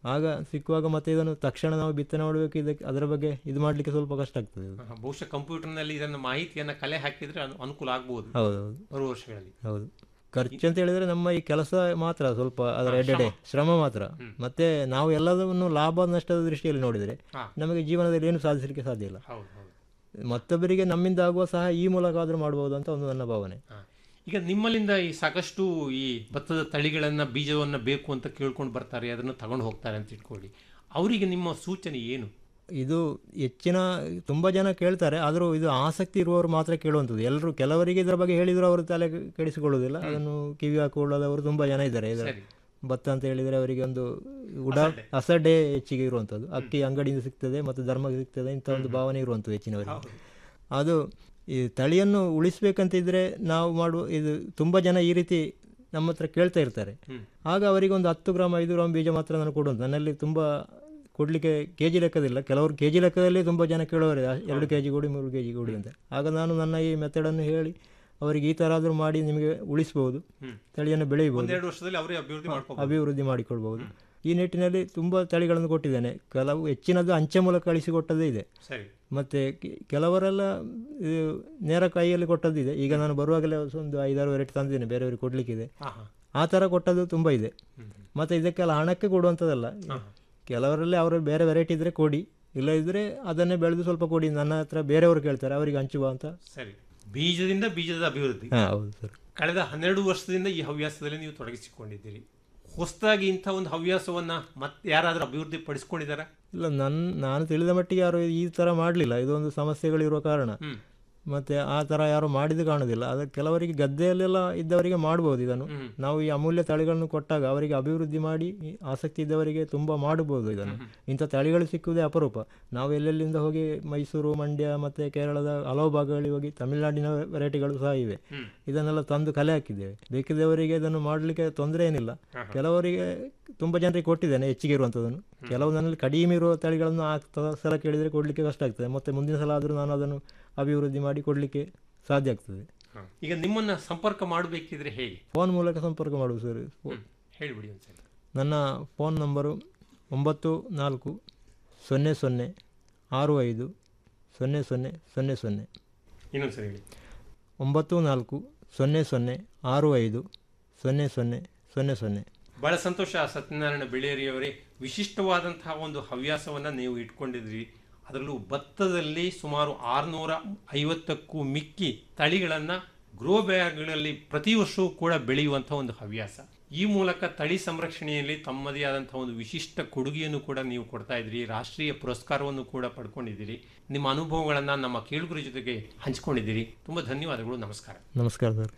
ಆಗ ಸಿಕ್ಕುವಾಗ ಮತ್ತೆ ಇದನ್ನು ತಕ್ಷಣ ನಾವು ಬಿತ್ತನೆ ಮಾಡಬೇಕು ಇದಕ್ಕೆ ಅದರ ಬಗ್ಗೆ ಇದು ಮಾಡಲಿಕ್ಕೆ ಸ್ವಲ್ಪ ಕಷ್ಟ ಆಗ್ತದೆ ಇದು. ಹ, ಬಹುಶಃ ಕಂಪ್ಯೂಟರ್ನಲ್ಲಿ ಇದನ್ನು ಮಾಹಿತಿಯನ್ನು ಕಲೆ ಹಾಕಿದ್ರೆ ಅನು- ಅನುಕೂಲ ಆಗ್ಬೋದು ಹೌದೌದು ಬರುವ ವರ್ಷಗಳಲ್ಲಿ ಹೌದು ಖರ್ಚು ಅಂತ ಹೇಳಿದ್ರೆ ನಮ್ಮ ಈ ಕೆಲಸ ಮಾತ್ರ ಸ್ವಲ್ಪ ಅದರ ಎಡೆಡೆ ಶ್ರಮ ಮಾತ್ರ ಮತ್ತೆ ನಾವು ಎಲ್ಲದನ್ನು ಲಾಭ ನಷ್ಟದ ದೃಷ್ಟಿಯಲ್ಲಿ ನೋಡಿದರೆ ಹಾ. ನಮಗೆ ಜೀವನದಲ್ಲಿ ಏನು ಸಾಧಿಸಲಿಕ್ಕೆ ಸಾಧ್ಯ ಇಲ್ಲ ಹೌದು ಹೌದು ಮತ್ತೊಬ್ಬರಿಗೆ ನಮ್ಮಿಂದ ಆಗುವ ಸಹ ಈ ಮೂಲಕ ಆದರೂ ಮಾಡಬಹುದು ಅಂತ ಒಂದು ನನ್ನ ಭಾವನೆ ಹ. ಈಗ ನಿಮ್ಮಲ್ಲಿಂದ ಈ ಸಾಕಷ್ಟು ಈ ಭತ್ತದ ತಳಿಗಳನ್ನ ಬೀಜವನ್ನ ಬೇಕು ಅಂತ ಕೇಳ್ಕೊಂಡು ಬರ್ತಾರೆ ಅದನ್ನು ತಗೊಂಡು ಹೋಗ್ತಾರೆ ಅಂತ ಇಟ್ಕೊಳ್ಳಿ ಅವರಿಗೆ ನಿಮ್ಮ ಸೂಚನೆ ಏನು ಇದು ಹೆಚ್ಚಿನ ತುಂಬ ಜನ ಕೇಳ್ತಾರೆ ಆದರೂ ಇದು ಆಸಕ್ತಿ ಇರುವವರು ಮಾತ್ರ ಕೇಳುವಂಥದ್ದು ಎಲ್ಲರೂ ಕೆಲವರಿಗೆ ಇದರ ಬಗ್ಗೆ ಹೇಳಿದರೂ ಅವರು ತಲೆ ಕೆಡಿಸಿಕೊಳ್ಳುವುದಿಲ್ಲ ಅದನ್ನು ಕಿವಿ ಹಾಕೊಳ್ಳೋದವರು ತುಂಬ ಜನ ಇದ್ದಾರೆ ಇದರ ಸರಿ. ಭತ್ತ ಅಂತ ಹೇಳಿದರೆ ಅವರಿಗೆ ಒಂದು ಉಡಾ ಅಸಡ್ಡೆ ಹೆಚ್ಚಿಗೆ ಇರುವಂಥದ್ದು ಅಕ್ಕಿ ಅಂಗಡಿಯಿಂದ ಸಿಗ್ತದೆ ಮತ್ತು ಧರ್ಮಕ್ಕೆ ಸಿಗ್ತದೆ ಇಂಥ ಒಂದು ಭಾವನೆ ಇರುವಂಥದ್ದು ಹೆಚ್ಚಿನವರಿಗೆ ಅದು ಈ ತಳಿಯನ್ನು ಉಳಿಸ್ಬೇಕಂತಿದ್ರೆ ನಾವು ಮಾಡುವ ಇದು ತುಂಬ ಜನ ಈ ರೀತಿ ನಮ್ಮ ಹತ್ರ ಕೇಳ್ತಾ ಇರ್ತಾರೆ ಆಗ ಅವರಿಗೆ ಒಂದು ಹತ್ತು ಗ್ರಾಮ್ ಐದು ಗ್ರಾಮ್ ಬೀಜ ಮಾತ್ರ ನಾನು ಕೊಡುವಂಥ ನನ್ನಲ್ಲಿ ತುಂಬ ಕೊಡಲಿಕ್ಕೆ ಕೆ ಜಿ ಲೆಕ್ಕದಿಲ್ಲ ಕೆಲವರು ಕೆ ಜಿ ಲೆಕ್ಕದಲ್ಲಿ ತುಂಬ ಜನ ಕೇಳೋರೆ ಆ, ಎರಡು ಕೆ ಜಿ ಕೊಡಿ ಮೂರು ಕೆ ಜಿ ಕೊಡಿ ಅಂತ ಆಗ ನಾನು ನನ್ನ ಈ ಮೆಥಡನ್ನು ಹೇಳಿ ಅವರಿಗೆ ಈ ಥರ ಆದರೂ ಮಾಡಿ ನಿಮಗೆ ಉಳಿಸ್ಬೋದು ತಳಿಯನ್ನು ಬೆಳೆಯಬಹುದು ಒಂದೆರಡು ವರ್ಷದಲ್ಲಿ ಅವರೇ ಅಭಿವೃದ್ಧಿ ಮಾಡ್ಕೋಬಹುದು ಅಭಿವೃದ್ಧಿ ಮಾಡಿಕೊಳ್ಬಹುದು ಈ ನಿಟ್ಟಿನಲ್ಲಿ ತುಂಬ ತಳಿಗಳನ್ನು ಕೊಟ್ಟಿದ್ದೇನೆ ಕೆಲವು ಹೆಚ್ಚಿನದು ಅಂಚೆ ಮೂಲಕ ಕಳಿಸಿಕೊಟ್ಟದೇ ಇದೆ ಸರಿ ಮತ್ತು ಕೆಲವರೆಲ್ಲ ಇದು ನೇರ ಕೈಯಲ್ಲಿ ಕೊಟ್ಟದ್ದಿದೆ ಈಗ ನಾನು ಬರುವಾಗಲೇ ಒಂದು ಐದಾರು ವೆರೈಟಿ ತಂದಿದ್ದೇನೆ ಬೇರೆಯವರಿಗೆ ಕೊಡಲಿಕ್ಕಿದೆ ಹಾ ಹಾ ಆ ಥರ ಕೊಟ್ಟದ್ದು ತುಂಬ ಇದೆ ಮತ್ತು ಇದಕ್ಕೆಲ್ಲ ಹಣಕ್ಕೆ ಕೊಡುವಂಥದ್ದಲ್ಲ ಕೆಲವರಲ್ಲಿ ಅವರು ಬೇರೆ ವೆರೈಟಿ ಇದ್ದರೆ ಕೊಡಿ ಇಲ್ಲದಿದ್ದರೆ ಅದನ್ನೇ ಬೆಳೆದು ಸ್ವಲ್ಪ ಕೊಡಿ ನನ್ನ ಹತ್ರ ಬೇರೆಯವರು ಕೇಳ್ತಾರೆ ಅವರಿಗೆ ಹಂಚುವ ಅಂತ ಸರಿ ಬೀಜದಿಂದ ಬೀಜದ ಅಭಿವೃದ್ಧಿ ಹಾಂ ಹೌದು ಸರ್ ಕಳೆದ ಹನ್ನೆರಡು ವರ್ಷದಿಂದ ಈ ಹವ್ಯಾಸದಲ್ಲಿ ನೀವು ತೊಡಗಿಸಿಕೊಂಡಿದ್ದೀರಿ ಹೊಸದಾಗಿ ಇಂಥ ಒಂದು ಹವ್ಯಾಸವನ್ನ ಮತ್ತೆ ಯಾರಾದರೂ ಅಭಿವೃದ್ಧಿ ಪಡಿಸ್ಕೊಂಡಿದ್ದಾರಾ ಇಲ್ಲ ನನ್ನ ನಾನು ತಿಳಿದ ಮಟ್ಟಿಗೆ ಯಾರು ಈ ಥರ ಮಾಡಲಿಲ್ಲ ಇದೊಂದು ಸಮಸ್ಯೆಗಳಿರುವ ಕಾರಣ ಹ್ಮ್. ಮತ್ತು ಆ ಥರ ಯಾರು ಮಾಡಿದ್ದು ಕಾಣೋದಿಲ್ಲ ಅದು ಕೆಲವರಿಗೆ ಗದ್ದೆಯಲ್ಲೆಲ್ಲ ಇದ್ದವರಿಗೆ ಮಾಡ್ಬೋದು ಇದನ್ನು ನಾವು ಈ ಅಮೂಲ್ಯ ತಳಿಗಳನ್ನು ಕೊಟ್ಟಾಗ ಅವರಿಗೆ ಅಭಿವೃದ್ಧಿ ಮಾಡಿ ಈ ಆಸಕ್ತಿ ಇದ್ದವರಿಗೆ ತುಂಬ ಮಾಡಬಹುದು ಇದನ್ನು ಇಂಥ ತಳಿಗಳು ಸಿಕ್ಕುವುದೇ ಅಪರೂಪ ನಾವು ಎಲ್ಲೆಲ್ಲಿಂದ ಹೋಗಿ ಮೈಸೂರು ಮಂಡ್ಯ ಮತ್ತು ಕೇರಳದ ಹಲವು ಭಾಗಗಳಿಗೆ ಹೋಗಿ ತಮಿಳುನಾಡಿನ ವೆರೈಟಿಗಳು ಸಹ ಇವೆ ಇದನ್ನೆಲ್ಲ ತಂದು ಕಲೆ ಹಾಕಿದ್ದೇವೆ ಬೇಕಿದ್ದವರಿಗೆ ಇದನ್ನು ಮಾಡಲಿಕ್ಕೆ ತೊಂದರೆ ಏನಿಲ್ಲ ಕೆಲವರಿಗೆ ತುಂಬ ಜನರಿಗೆ ಕೊಟ್ಟಿದ್ದೇನೆ ಹೆಚ್ಚಿಗೆ ಇರುವಂಥದ್ದನ್ನು ಕೆಲವು ನನ್ನಲ್ಲಿ ಕಡಿಮೆ ಇರುವ ತಳಿಗಳನ್ನು ಆ ತ- ಸಲ ಕೇಳಿದರೆ ಕೊಡಲಿಕ್ಕೆ ಕಷ್ಟ ಆಗ್ತದೆ ಮತ್ತು ಮುಂದಿನ ಸಲ ಆದರೂ ನಾನು ಅದನ್ನು ಅಭಿವೃದ್ಧಿ ಮಾಡಿ ಕೊಡಲಿಕ್ಕೆ ಸಾಧ್ಯ ಆಗ್ತದೆ ಈಗ ನಿಮ್ಮನ್ನ ಸಂಪರ್ಕ ಮಾಡಬೇಕಿದ್ರೆ ಹೇಗೆ ಫೋನ್ ಮೂಲಕ ಸಂಪರ್ಕ ಮಾಡುವುದು ಸರ್ ಹೇಳಿಬಿಡಿ ಒಂದ್ಸಲ ನನ್ನ ಫೋನ್ ನಂಬರು ಒಂಬತ್ತು ನಾಲ್ಕು ಸೊನ್ನೆ ಸೊನ್ನೆ ಆರು ಐದು ಸೊನ್ನೆ ಸೊನ್ನೆ ಸೊನ್ನೆ ಸೊನ್ನೆ ಇನ್ನೊಂದ್ಸರಿ ಹೇಳಿ ಒಂಬತ್ತು ನಾಲ್ಕು ಸೊನ್ನೆ ಸೊನ್ನೆ ಆರು ಐದು ಸೊನ್ನೆ ಸೊನ್ನೆ ಸೊನ್ನೆ ಸೊನ್ನೆ ಬಹಳ ಸಂತೋಷ ಸತ್ಯನಾರಾಯಣ ಬೆಳೇರಿಯವರೇ ವಿಶಿಷ್ಟವಾದಂತಹ ಒಂದು ಹವ್ಯಾಸವನ್ನ ನೀವು ಇಟ್ಕೊಂಡಿದ್ರಿ ಅದರಲ್ಲೂ ಭತ್ತದಲ್ಲಿ ಸುಮಾರು ಆರುನೂರ ಐವತ್ತಕ್ಕೂ ಮಿಕ್ಕಿ ತಳಿಗಳನ್ನ ಗ್ರೋ ಬ್ಯಾಗ್ಗಳಲ್ಲಿ ಪ್ರತಿ ವರ್ಷವೂ ಕೂಡ ಬೆಳೆಯುವಂತಹ ಒಂದು ಹವ್ಯಾಸ ಈ ಮೂಲಕ ತಳಿ ಸಂರಕ್ಷಣೆಯಲ್ಲಿ ತಮ್ಮದೇ ಆದಂತಹ ಒಂದು ವಿಶಿಷ್ಟ ಕೊಡುಗೆಯನ್ನು ಕೂಡ ನೀವು ಕೊಡ್ತಾ ಇದ್ರಿ ರಾಷ್ಟ್ರೀಯ ಪುರಸ್ಕಾರವನ್ನು ಕೂಡ ಪಡ್ಕೊಂಡಿದ್ದೀರಿ ನಿಮ್ಮ ಅನುಭವಗಳನ್ನ ನಮ್ಮ ಕೇಳುಗರ ಜೊತೆಗೆ ಹಂಚಿಕೊಂಡಿದ್ದೀರಿ ತುಂಬಾ ಧನ್ಯವಾದಗಳು ನಮಸ್ಕಾರ ನಮಸ್ಕಾರ ಸರ್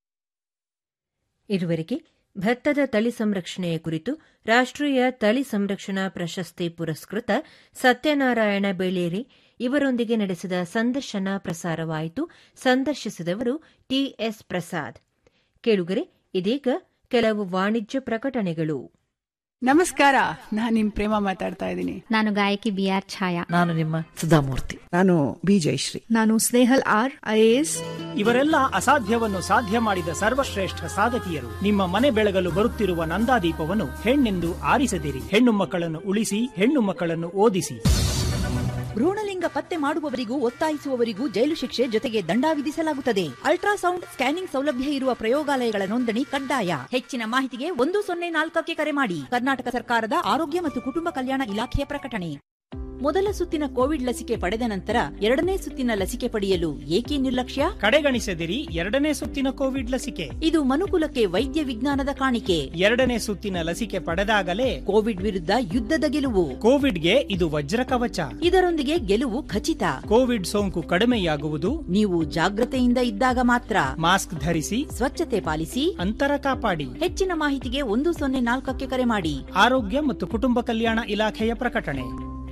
ಇದುವರೆಗೆ ಭತ್ತದ ತಳಿ ಸಂರಕ್ಷಣೆಯ ಕುರಿತು ರಾಷ್ಟ್ರೀಯ ತಳಿ ಸಂರಕ್ಷಣಾ ಪ್ರಶಸ್ತಿ ಪುರಸ್ಕೃತ ಸತ್ಯನಾರಾಯಣ ಬೇಳೇರಿ ಇವರೊಂದಿಗೆ ನಡೆಸಿದ ಸಂದರ್ಶನ ಪ್ರಸಾರವಾಯಿತು ಸಂದರ್ಶಿಸಿದವರು ಟಿಎಸ್ ಪ್ರಸಾದ್ ಕೇಳುಗರೆ ಇದೀಗ ಕೆಲವು ವಾಣಿಜ್ಯ ಪ್ರಕಟಣೆಗಳು ನಮಸ್ಕಾರ ನಾನು ನಿಮ್ ಪ್ರೇಮ ಮಾತಾಡ್ತಾ ಇದ್ದೀನಿ ನಾನು ಗಾಯಕಿ ಬಿ ಆರ್ ಛಾಯಾ ನಾನು ನಿಮ್ಮ ಸುಧಾಮೂರ್ತಿ ನಾನು ಬಿ ಜಯಶ್ರೀ ನಾನು ಸ್ನೇಹಲ್ ಆರ್ ಐಎಎಸ್ ಇವರೆಲ್ಲ ಅಸಾಧ್ಯವನ್ನು ಸಾಧ್ಯ ಮಾಡಿದ ಸರ್ವಶ್ರೇಷ್ಠ ಸಾಧಕಿಯರು ನಿಮ್ಮ ಮನೆ ಬೆಳಗಲು ಬರುತ್ತಿರುವ ನಂದಾದೀಪವನ್ನು ಹೆಣ್ಣೆಂದು ಆರಿಸದಿರಿ ಹೆಣ್ಣು ಮಕ್ಕಳನ್ನು ಉಳಿಸಿ ಹೆಣ್ಣು ಮಕ್ಕಳನ್ನು ಓದಿಸಿ ಭ್ರೂಣಲಿಂಗ ಪತ್ತೆ ಮಾಡುವವರಿಗೂ ಒತ್ತಾಯಿಸುವವರಿಗೂ ಜೈಲು ಶಿಕ್ಷೆ ಜೊತೆಗೆ ದಂಡ ವಿಧಿಸಲಾಗುತ್ತದೆ ಅಲ್ಟ್ರಾಸೌಂಡ್ ಸ್ಕ್ಯಾನಿಂಗ್ ಸೌಲಭ್ಯ ಇರುವ ಪ್ರಯೋಗಾಲಯಗಳ ನೋಂದಣಿ ಕಡ್ಡಾಯ ಹೆಚ್ಚಿನ ಮಾಹಿತಿಗೆ ಒಂದು ಸೊನ್ನೆ ನಾಲ್ಕಕ್ಕೆ ಕರೆ ಮಾಡಿ ಕರ್ನಾಟಕ ಸರ್ಕಾರದ ಆರೋಗ್ಯ ಮತ್ತು ಕುಟುಂಬ ಕಲ್ಯಾಣ ಇಲಾಖೆಯ ಪ್ರಕಟಣೆ ಮೊದಲ ಸುತ್ತಿನ ಕೋವಿಡ್ ಲಸಿಕೆ ಪಡೆದ ನಂತರ ಎರಡನೇ ಸುತ್ತಿನ ಲಸಿಕೆ ಪಡೆಯಲು ಏಕೆ ನಿರ್ಲಕ್ಷ್ಯ ಕಡೆಗಣಿಸದಿರಿ ಎರಡನೇ ಸುತ್ತಿನ ಕೋವಿಡ್ ಲಸಿಕೆ ಇದು ಮನುಕುಲಕ್ಕೆ ವೈದ್ಯ ವಿಜ್ಞಾನದ ಕಾಣಿಕೆ ಎರಡನೇ ಸುತ್ತಿನ ಲಸಿಕೆ ಪಡೆದಾಗಲೇ ಕೋವಿಡ್ ವಿರುದ್ಧ ಯುದ್ಧದ ಗೆಲುವು ಕೋವಿಡ್ಗೆ ಇದು ವಜ್ರ ಕವಚ ಇದರೊಂದಿಗೆ ಗೆಲುವು ಖಚಿತ ಕೋವಿಡ್ ಸೋಂಕು ಕಡಿಮೆಯಾಗುವುದು ನೀವು ಜಾಗ್ರತೆಯಿಂದ ಇದ್ದಾಗ ಮಾತ್ರ ಮಾಸ್ಕ್ ಧರಿಸಿ ಸ್ವಚ್ಛತೆ ಪಾಲಿಸಿ ಅಂತರ ಕಾಪಾಡಿ ಹೆಚ್ಚಿನ ಮಾಹಿತಿಗೆ ಒಂದು ಸೊನ್ನೆ ನಾಲ್ಕಕ್ಕೆ ಕರೆ ಮಾಡಿ ಆರೋಗ್ಯ ಮತ್ತು ಕುಟುಂಬ ಕಲ್ಯಾಣ ಇಲಾಖೆಯ ಪ್ರಕಟಣೆ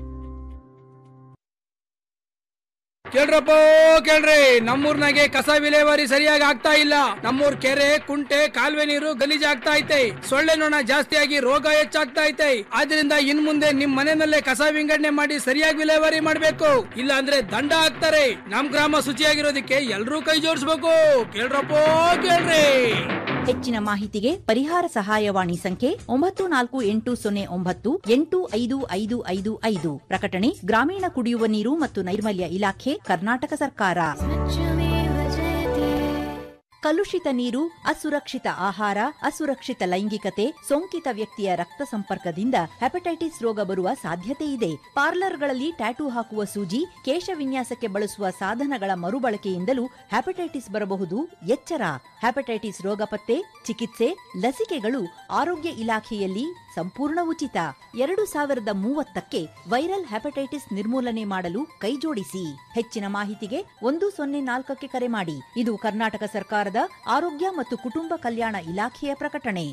ಕೇಳ್ರಪ್ಪ ಕೇಳ್ರಿ ನಮ್ಮೂರ್ನಾಗೆ ಕಸ ವಿಲೇವಾರಿ ಸರಿಯಾಗಿ ಆಗ್ತಾ ಇಲ್ಲ ನಮ್ಮೂರ್ ಕೆರೆ ಕುಂಟೆ ಕಾಲುವೆ ನೀರು ಗಲೀಜಾಗ್ತಾ ಐತೆ ಸೊಳ್ಳೆ ನೊಣ ಜಾಸ್ತಿಯಾಗಿ ರೋಗ ಹೆಚ್ಚಾಗ್ತಾ ಐತೆ ಆದ್ರಿಂದ ಇನ್ ಮುಂದೆ ನಿಮ್ ಮನೆಯಲ್ಲೇ ಕಸ ವಿಂಗಡಣೆ ಮಾಡಿ ಸರಿಯಾಗಿ ವಿಲೇವಾರಿ ಮಾಡ್ಬೇಕು ಇಲ್ಲ ಅಂದ್ರೆ ದಂಡ ಹಾಕ್ತಾರೆ ನಮ್ ಗ್ರಾಮ ಶುಚಿಯಾಗಿರೋದಕ್ಕೆ ಎಲ್ರೂ ಕೈ ಜೋಡಿಸ್ಬೇಕು ಕೇಳ್ರಪ್ಪ ಕೇಳ್ರಿ ಹೆಚ್ಚಿನ ಮಾಹಿತಿಗೆ ಪರಿಹಾರ ಸಹಾಯವಾಣಿ ಸಂಖ್ಯೆ ಒಂಬತ್ತು ನಾಲ್ಕು ಎಂಟು ಸೊನ್ನೆ ಒಂಬತ್ತು ಎಂಟು ಐದು ಐದು ಐದು ಐದು ಪ್ರಕಟಣೆ ಗ್ರಾಮೀಣ ಕುಡಿಯುವ ನೀರು ಮತ್ತು ನೈರ್ಮಲ್ಯ ಇಲಾಖೆ ಕರ್ನಾಟಕ ಸರ್ಕಾರ ಕಲುಷಿತ ನೀರು ಅಸುರಕ್ಷಿತ ಆಹಾರ ಅಸುರಕ್ಷಿತ ಲೈಂಗಿಕತೆ ಸೋಂಕಿತ ವ್ಯಕ್ತಿಯ ರಕ್ತ ಸಂಪರ್ಕದಿಂದ ಹೆಪಟೈಟಿಸ್ ರೋಗ ಬರುವ ಸಾಧ್ಯತೆ ಇದೆ ಪಾರ್ಲರ್ಗಳಲ್ಲಿ ಟ್ಯಾಟೂ ಹಾಕುವ ಸೂಜಿ ಕೇಶ ವಿನ್ಯಾಸಕ್ಕೆ ಬಳಸುವ ಸಾಧನಗಳ ಮರುಬಳಕೆಯಿಂದಲೂ ಹೆಪಟೈಟಿಸ್ ಬರಬಹುದು ಎಚ್ಚರ ಹೆಪಟೈಟಿಸ್ ರೋಗ ಪತ್ತೆ ಚಿಕಿತ್ಸೆ ಲಸಿಕೆಗಳು ಆರೋಗ್ಯ ಇಲಾಖೆಯಲ್ಲಿ ಸಂಪೂರ್ಣ ಉಚಿತ ಎರಡು ಸಾವಿರದ ಮೂವತ್ತಕ್ಕೆ ವೈರಲ್ ಹೆಪಟೈಟಿಸ್ ನಿರ್ಮೂಲನೆ ಮಾಡಲು ಕೈಜೋಡಿಸಿ ಹೆಚ್ಚಿನ ಮಾಹಿತಿಗೆ ಒಂದು ಸೊನ್ನೆ ನಾಲ್ಕಕ್ಕೆ ಕರೆ ಮಾಡಿ ಇದು ಕರ್ನಾಟಕ ಸರ್ಕಾರದ ಆರೋಗ್ಯ ಮತ್ತು ಕುಟುಂಬ ಕಲ್ಯಾಣ ಇಲಾಖೆಯ ಪ್ರಕಟಣೆ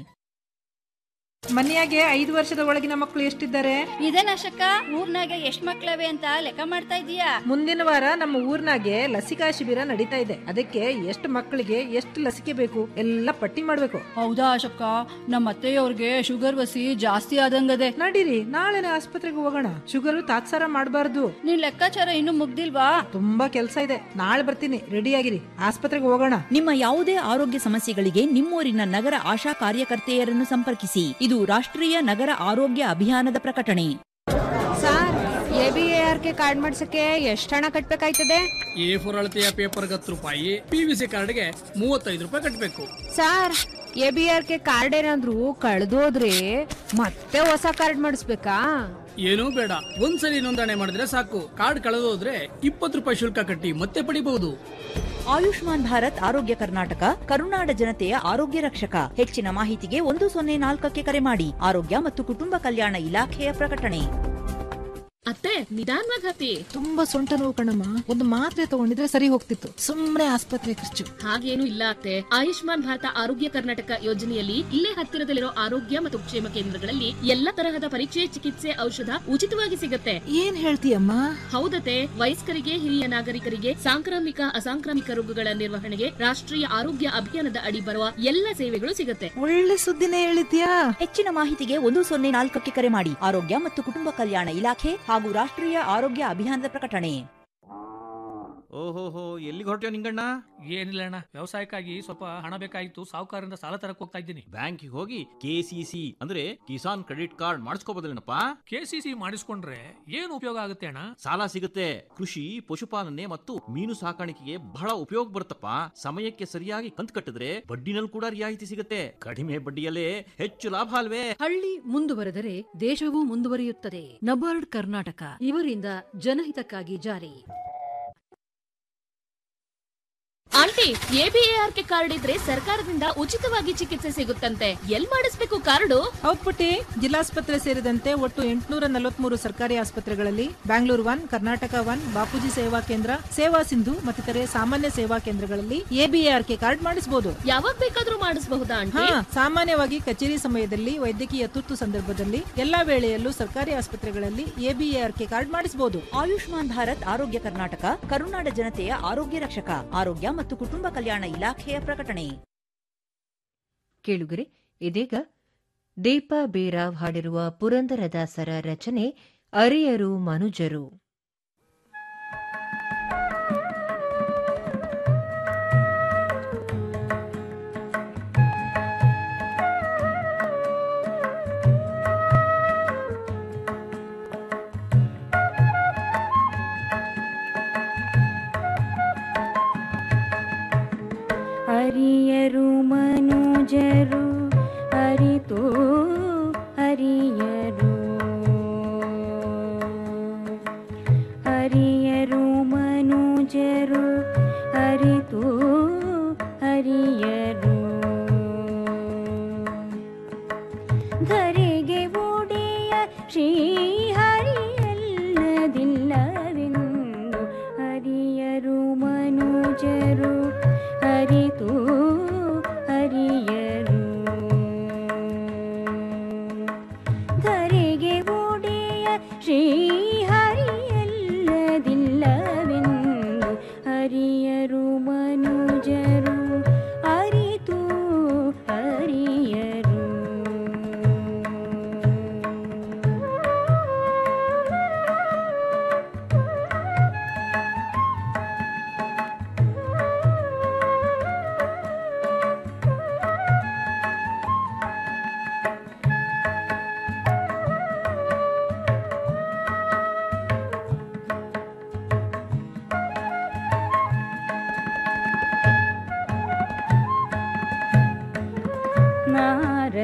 ಮನೆಯಾಗೆ ಐದು ವರ್ಷದ ಒಳಗಿನ ಮಕ್ಕಳು ಎಷ್ಟಿದ್ದಾರೆ ಇದೇನಶಕ ಊರ್ನಾಗ ಎಷ್ಟ್ ಮಕ್ಳವೆ ಅಂತ ಲೆಕ್ಕ ಮಾಡ್ತಾ ಇದೀಯಾ ಮುಂದಿನ ವಾರ ನಮ್ಮ ಊರ್ನಾಗೆ ಲಸಿಕಾ ಶಿಬಿರ ನಡೀತಾ ಇದೆ ಅದಕ್ಕೆ ಎಷ್ಟು ಮಕ್ಕಳಿಗೆ ಎಷ್ಟು ಲಸಿಕೆ ಬೇಕು ಎಲ್ಲ ಪಟ್ಟಿ ಮಾಡ್ಬೇಕು ಹೌದಾ ಅಶಕ್ಕ ನಮ್ಮ ಅತ್ತೆಯವ್ರಿಗೆ ಶುಗರ್ ವಸಿ ಜಾಸ್ತಿ ಆದಂಗದೆ ನಡೀರಿ ನಾಳೆನೆ ಆಸ್ಪತ್ರೆಗೆ ಹೋಗೋಣ ಶುಗರ್ ತಾತ್ಸಾರ ಮಾಡಬಾರ್ದು ನಿನ್ ಲೆಕ್ಕಾಚಾರ ಇನ್ನು ಮುಗ್ದಿಲ್ವಾ ತುಂಬಾ ಕೆಲಸ ಇದೆ ನಾಳೆ ಬರ್ತೀನಿ ರೆಡಿ ಆಗಿರಿ ಆಸ್ಪತ್ರೆಗೆ ಹೋಗೋಣ ನಿಮ್ಮ ಯಾವುದೇ ಆರೋಗ್ಯ ಸಮಸ್ಯೆಗಳಿಗೆ ನಿಮ್ಮೂರಿನ ನಗರ ಆಶಾ ಕಾರ್ಯಕರ್ತೆಯರನ್ನು ಸಂಪರ್ಕಿಸಿ ಇದು ರಾಷ್ಟ್ರೀಯ ನಗರ ಆರೋಗ್ಯ ಅಭಿಯಾನದ ಪ್ರಕಟಣೆ sir A B R K card ಮಾಡ್ಸಕ್ಕೆ ಎಷ್ಟು ಹಣ ಕಟ್ಬೇಕಾಯ್ತದೆ ಎ ಫೋರ್ ಅಳತೆಯ ಪೇಪರ್ಗೆ ಹತ್ತು ರೂಪಾಯಿ ಪಿ ವಿ ಸಿ ಕಾರ್ಡ್ಗೆ ಮೂವತ್ತೈದು ರೂಪಾಯಿ ಕಟ್ಟಬೇಕು sir A B R K card ಏನಾದ್ರು ಕಳ್ದೋದ್ರೆ ಮತ್ತೆ ಹೊಸ ಕಾರ್ಡ್ ಮಾಡಿಸ್ಬೇಕಾ ಏನೂ ಬೇಡ ಒಂದ್ಸಲಿ ನೋಂದಣಿ ಮಾಡಿದ್ರೆ ಸಾಕು ಕಾರ್ಡ್ ಕಳೆದೋದ್ರೆ ಇಪ್ಪತ್ತು ರೂಪಾಯಿ ಶುಲ್ಕ ಕಟ್ಟಿ ಮತ್ತೆ ಪಡಿಬಹುದು ಆಯುಷ್ಮಾನ್ ಭಾರತ್ ಆರೋಗ್ಯ ಕರ್ನಾಟಕ ಕರುನಾಡ ಜನತೆಯ ಆರೋಗ್ಯ ರಕ್ಷಕ ಹೆಚ್ಚಿನ ಮಾಹಿತಿಗೆ ಒಂದು ಸೊನ್ನೆ ನಾಲ್ಕಕ್ಕೆ ಕರೆ ಮಾಡಿ ಆರೋಗ್ಯ ಮತ್ತು ಕುಟುಂಬ ಕಲ್ಯಾಣ ಇಲಾಖೆಯ ಪ್ರಕಟಣೆ ಅತ್ತೆ ನಿಧಾನವಾಗಿ ಹತ್ತಿ ತುಂಬಾ ಸೊಂಟ ನೋವು ಕಣಮ್ಮ ಒಂದು ಮಾತ್ರೆ ತಗೊಂಡಿದ್ರೆ ಸರಿ ಹೋಗ್ತಿತ್ತು ಸುಮ್ಮನೆ ಆಸ್ಪತ್ರೆ ಖರ್ಚು ಹಾಗೇನು ಇಲ್ಲ ಅತ್ತೆ ಆಯುಷ್ಮಾನ್ ಭಾರತ ಆರೋಗ್ಯ ಕರ್ನಾಟಕ ಯೋಜನೆಯಲ್ಲಿ ಇಲ್ಲೇ ಹತ್ತಿರದಲ್ಲಿರೋ ಆರೋಗ್ಯ ಮತ್ತು ಕ್ಷೇಮ ಕೇಂದ್ರಗಳಲ್ಲಿ ಎಲ್ಲ ತರಹದ ಪರೀಕ್ಷೆ ಚಿಕಿತ್ಸೆ ಔಷಧ ಉಚಿತವಾಗಿ ಸಿಗುತ್ತೆ ಏನ್ ಹೇಳ್ತೀಯಮ್ಮ ಹೌದತೆ ವಯಸ್ಕರಿಗೆ ಹಿರಿಯ ನಾಗರಿಕರಿಗೆ ಸಾಂಕ್ರಾಮಿಕ ಅಸಾಂಕ್ರಾಮಿಕ ರೋಗಗಳ ನಿರ್ವಹಣೆಗೆ ರಾಷ್ಟ್ರೀಯ ಆರೋಗ್ಯ ಅಭಿಯಾನದ ಅಡಿ ಬರುವ ಎಲ್ಲ ಸೇವೆಗಳು ಸಿಗುತ್ತೆ ಒಳ್ಳೆ ಸುದ್ದಿನೇ ಹೇಳಿದ್ಯಾ ಹೆಚ್ಚಿನ ಮಾಹಿತಿಗೆ ಒಂದು ಸೊನ್ನೆ ನಾಲ್ಕಕ್ಕೆ ಕರೆ ಮಾಡಿ ಆರೋಗ್ಯ ಮತ್ತು ಕುಟುಂಬ ಕಲ್ಯಾಣ ಇಲಾಖೆ ಹಾಗೂ ರಾಷ್ಟ್ರೀಯ ಆರೋಗ್ಯ ಅಭಿಯಾನದ ಪ್ರಕಟಣೆ ಓಹೋಹೋ ಎಲ್ಲಿಗೆ ಹೊರಟ್ಯೋ ನಿಂಗಣ್ಣ ಏನಿಲ್ಲ ಅಣ್ಣ ವ್ಯವಸಾಯಕ್ಕಾಗಿ ಸ್ವಲ್ಪ ಹಣ ಬೇಕಾಗಿತ್ತು ಸಾಹುಕಾರರಿಂದ ಸಾಲ ತರಕ್ ಹೋಗ್ತಾ ಇದ್ದೀನಿ ಬ್ಯಾಂಕಿಗೆ ಹೋಗಿ ಕೆ ಸಿ ಸಿ ಅಂದ್ರೆ ಕಿಸಾನ್ ಕ್ರೆಡಿಟ್ ಕಾರ್ಡ್ ಮಾಡಿಸ್ಕೋಬೋದಲ್ಲೇನಪ್ಪ ಕೆ ಸಿ ಸಿ ಮಾಡಿಸ್ಕೊಂಡ್ರೆ ಏನು ಉಪಯೋಗ ಆಗುತ್ತೆ ಅಣ್ಣ ಸಾಲ ಸಿಗುತ್ತೆ ಕೃಷಿ ಪಶುಪಾಲನೆ ಮತ್ತು ಮೀನು ಸಾಕಾಣಿಕೆಗೆ ಬಹಳ ಉಪಯೋಗ ಬರುತ್ತಪ್ಪ ಸಮಯಕ್ಕೆ ಸರಿಯಾಗಿ ಕಂತು ಕಟ್ಟಿದ್ರೆ ಬಡ್ಡಿನಲ್ಲಿ ಕೂಡ ರಿಯಾಯಿತಿ ಸಿಗುತ್ತೆ ಕಡಿಮೆ ಬಡ್ಡಿಯಲ್ಲೇ ಹೆಚ್ಚು ಲಾಭ ಅಲ್ವೇ ಹಳ್ಳಿ ಮುಂದುವರೆದರೆ ದೇಶವೂ ಮುಂದುವರಿಯುತ್ತದೆ ನಬಾರ್ಡ್ ಕರ್ನಾಟಕ ಇವರಿಂದ ಜನಹಿತಕ್ಕಾಗಿ ಜಾರಿ ಆಂಟಿ ಎಬಿಎಆರ್ಕೆ ಕಾರ್ಡ್ ಇದ್ರೆ ಸರ್ಕಾರದಿಂದ ಉಚಿತವಾಗಿ ಚಿಕಿತ್ಸೆ ಸಿಗುತ್ತಂತೆ ಎಲ್ ಮಾಡಿಸ್ಬೇಕು ಕಾರ್ಡು ಹೌದ್ ಪುಟ್ಟಿ ಜಿಲ್ಲಾಸ್ಪತ್ರೆ ಸೇರಿದಂತೆ ಒಟ್ಟು ಎಂಟುನೂರ ನಲವತ್ಮೂರು ಸರ್ಕಾರಿ ಆಸ್ಪತ್ರೆಗಳಲ್ಲಿ ಬ್ಯಾಂಗ್ಳೂರ್ ಒನ್ ಕರ್ನಾಟಕ ಒನ್ ಬಾಪೂಜಿ ಸೇವಾ ಕೇಂದ್ರ ಸೇವಾ ಸಿಂಧು ಮತ್ತಿತರೆ ಸಾಮಾನ್ಯ ಸೇವಾ ಕೇಂದ್ರಗಳಲ್ಲಿ ಎಬಿಎಆರ್ಕೆ ಕಾರ್ಡ್ ಮಾಡಿಸಬಹುದು ಯಾವಾಗ ಬೇಕಾದ್ರೂ ಮಾಡಿಸಬಹುದಾ ಹಾ ಆಂಟಿ ಸಾಮಾನ್ಯವಾಗಿ ಕಚೇರಿ ಸಮಯದಲ್ಲಿ ವೈದ್ಯಕೀಯ ತುರ್ತು ಸಂದರ್ಭದಲ್ಲಿ ಎಲ್ಲಾ ವೇಳೆಯಲ್ಲೂ ಸರ್ಕಾರಿ ಆಸ್ಪತ್ರೆಗಳಲ್ಲಿ ಎಬಿಎಆರ್ಕೆ ಕಾರ್ಡ್ ಮಾಡಿಸಬಹುದು ಆಯುಷ್ಮಾನ್ ಭಾರತ್ ಆರೋಗ್ಯ ಕರ್ನಾಟಕ ಕರುನಾಡ ಜನತೆಯ ಆರೋಗ್ಯ ರಕ್ಷಕ ಆರೋಗ್ಯ ಮತ್ತು ಕುಟುಂಬ ಕಲ್ಯಾಣ ಇಲಾಖೆಯ ಪ್ರಕಟಣೆ ಕೇಳುಗರೆ ಇದೀಗ ದೀಪಾ ಬೇರಾವ್ ಹಾಡಿರುವ ಪುರಂದರದಾಸರ ರಚನೆ ಅರಿಯರು ಮನುಜರು ಅರಿಯರು ಮನುಜರು ಅರಿತೋ ಹರಿಯರು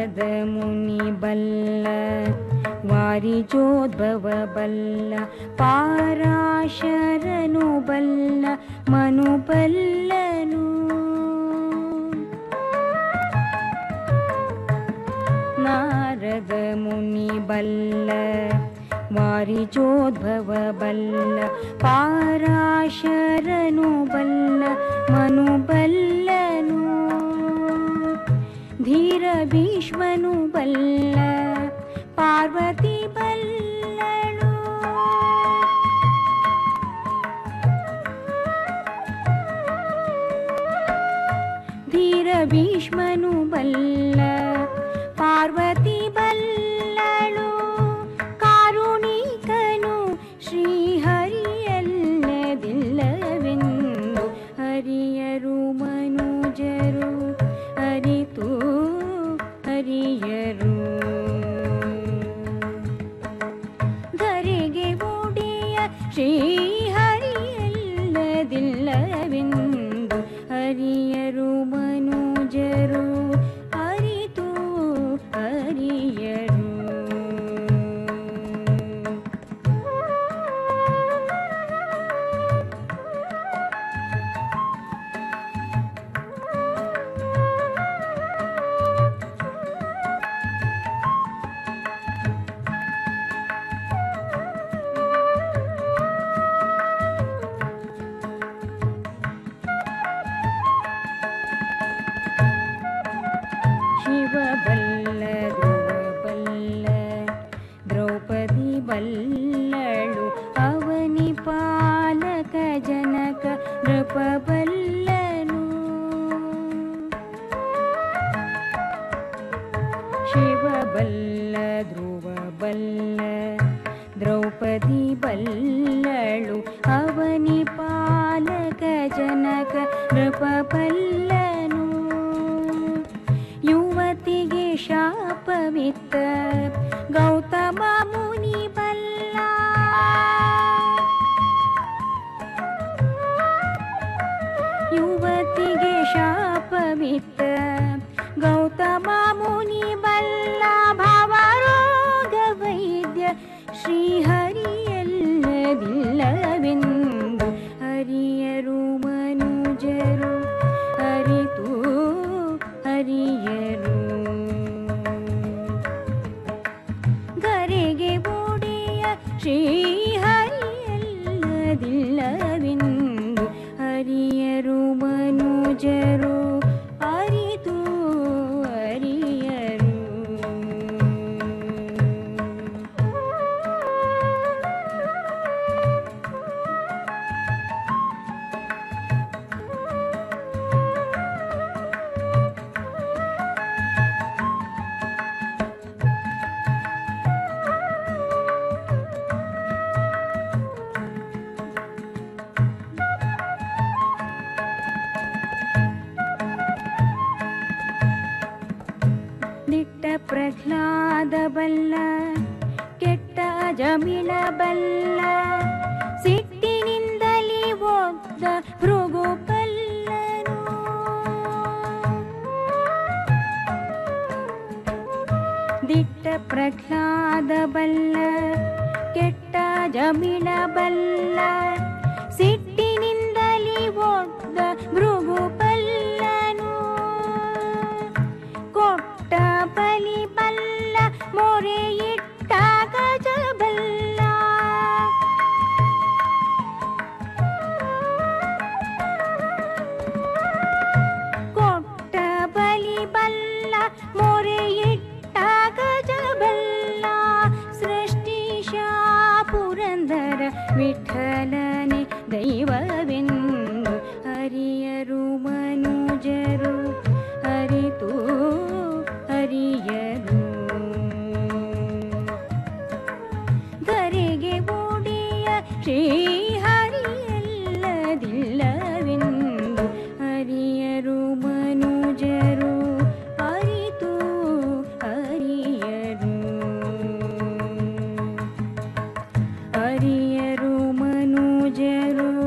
ನಾರದ ಮುನಿ ಬಲ್ಲ ವಾರಿಜೋದ್ಭವ ಬಲ್ಲ ಪಾರಾಶರನು ಬಲ್ಲ ಮನು ಬಲ್ಲನು ನಾರದ ಮುನಿ ಬಲ್ಲ ವಾರಿಜೋದ್ಭವ ಬಲ್ಲ ಪಾರಾಶರನು ಬಲ್ಲ ಮನು ಬಲ್ಲನು ಧೀರ ಭೀಷ್ಮನು ಬಲ್ಲ ಪಾರ್ವತಿ ಬಲ್ಲಳು ಧೀರ ಭೀಷ್ಮನು ಬಲ್ಲ ಪಾರ್ವತಿ ಬಲ್ಲಳು ಕಾರುಣಿಕನು ಶ್ರೀಹರಿಯಲ್ಲದಿಲ್ಲವೆಂದು ಹರಿಯರು ಮನುಜರು ಅರಿತು ಹರಿಯರು ಧರೆಗೆ ಒಡೆಯ ಶ್ರೀಹರಿಯಲ್ಲದಿಲ್ಲವೆಂದು ಹರಿಯರು ಮನುಜರು ಅರಿತು ಹರಿಯರು ಶಿವ ಬಲ್ಲ ಧ್ರುವ ಬಲ್ಲ ದ್ರೌಪದಿ ಬಲ್ಲಳು ಅವನಿ ಪಾಲಕ ಜನಕ ನೃಪ ಬಲ್ಲನು ಶಿವ ಬಲ್ಲ ಧ್ರುವ ಬಲ್ಲ ದ್ರೌಪದಿ ಬಲ್ಲಳು ಅವನಿ ಪಾಲಕ ಜನಕ ನೃಪ ಬಲ್ಲನು ಯುವತಿಗೆ ಶಾಪವಿತ್ತ ಗೌತಮ ಮುನಿ ಬಲ್ಲ ಯುವತಿಗೆ ಶಾಪವಿತ್ತ ಗೌತಮ ಮುನಿ ಬಲ್ಲ ಭಾವರೋಗ ವೈದ್ಯ ಶ್ರೀಹರಿಯಲ್ಲದಿಲ್ಲವೆಂದು ಹರಿಯರು ಮನುಜರು ಅರಿತು ಹರಿಯರು ಗರೆಗೆ ಒಡೆಯ ಶ್ರೀಹರಿಯಲ್ಲದಿಲ್ಲವೆಂದು ಹರಿಯರು ಮನುಜರು ಅರಿತು ಹರಿಯರು ದಿಟ್ಟ ಪ್ರಹ್ಲಾದ ಬಲ್ಲ ಕೆಟ್ಟ ಜಮಿಳ ಬಲ್ಲ ಸಿಟ್ಟಿನಿಂದಲಿ ಒದ್ದ ಭೃಗು ಬಲ್ಲನು ದಿಟ್ಟ ಪ್ರಹ್ಲಾದ ಬಲ್ಲ ಕೆಟ್ಟ ಜಮಿಳ ಬಲ್ಲ ಸಿಟ್ಟಿನಿಂದಲಿ ಒದ್ದ ಭೃಗು ಬಲ್ಲನು ಕೊಟ್ಟ ಬಲಿ ಬಲ್ಲ ಮೊರೆ ಇಟ್ಟ ಗಜ ಬಲ್ಲ ಕೊಟ್ಟ ಬಲಿ ಬಲ್ಲ ಮೊರೆ ಇಟ್ಟ ಗಜ ಬಲ್ಲ ಸೃಷ್ಟಿಶ ಪುರಂದರ ವಿಠಲನೆ ದೈವ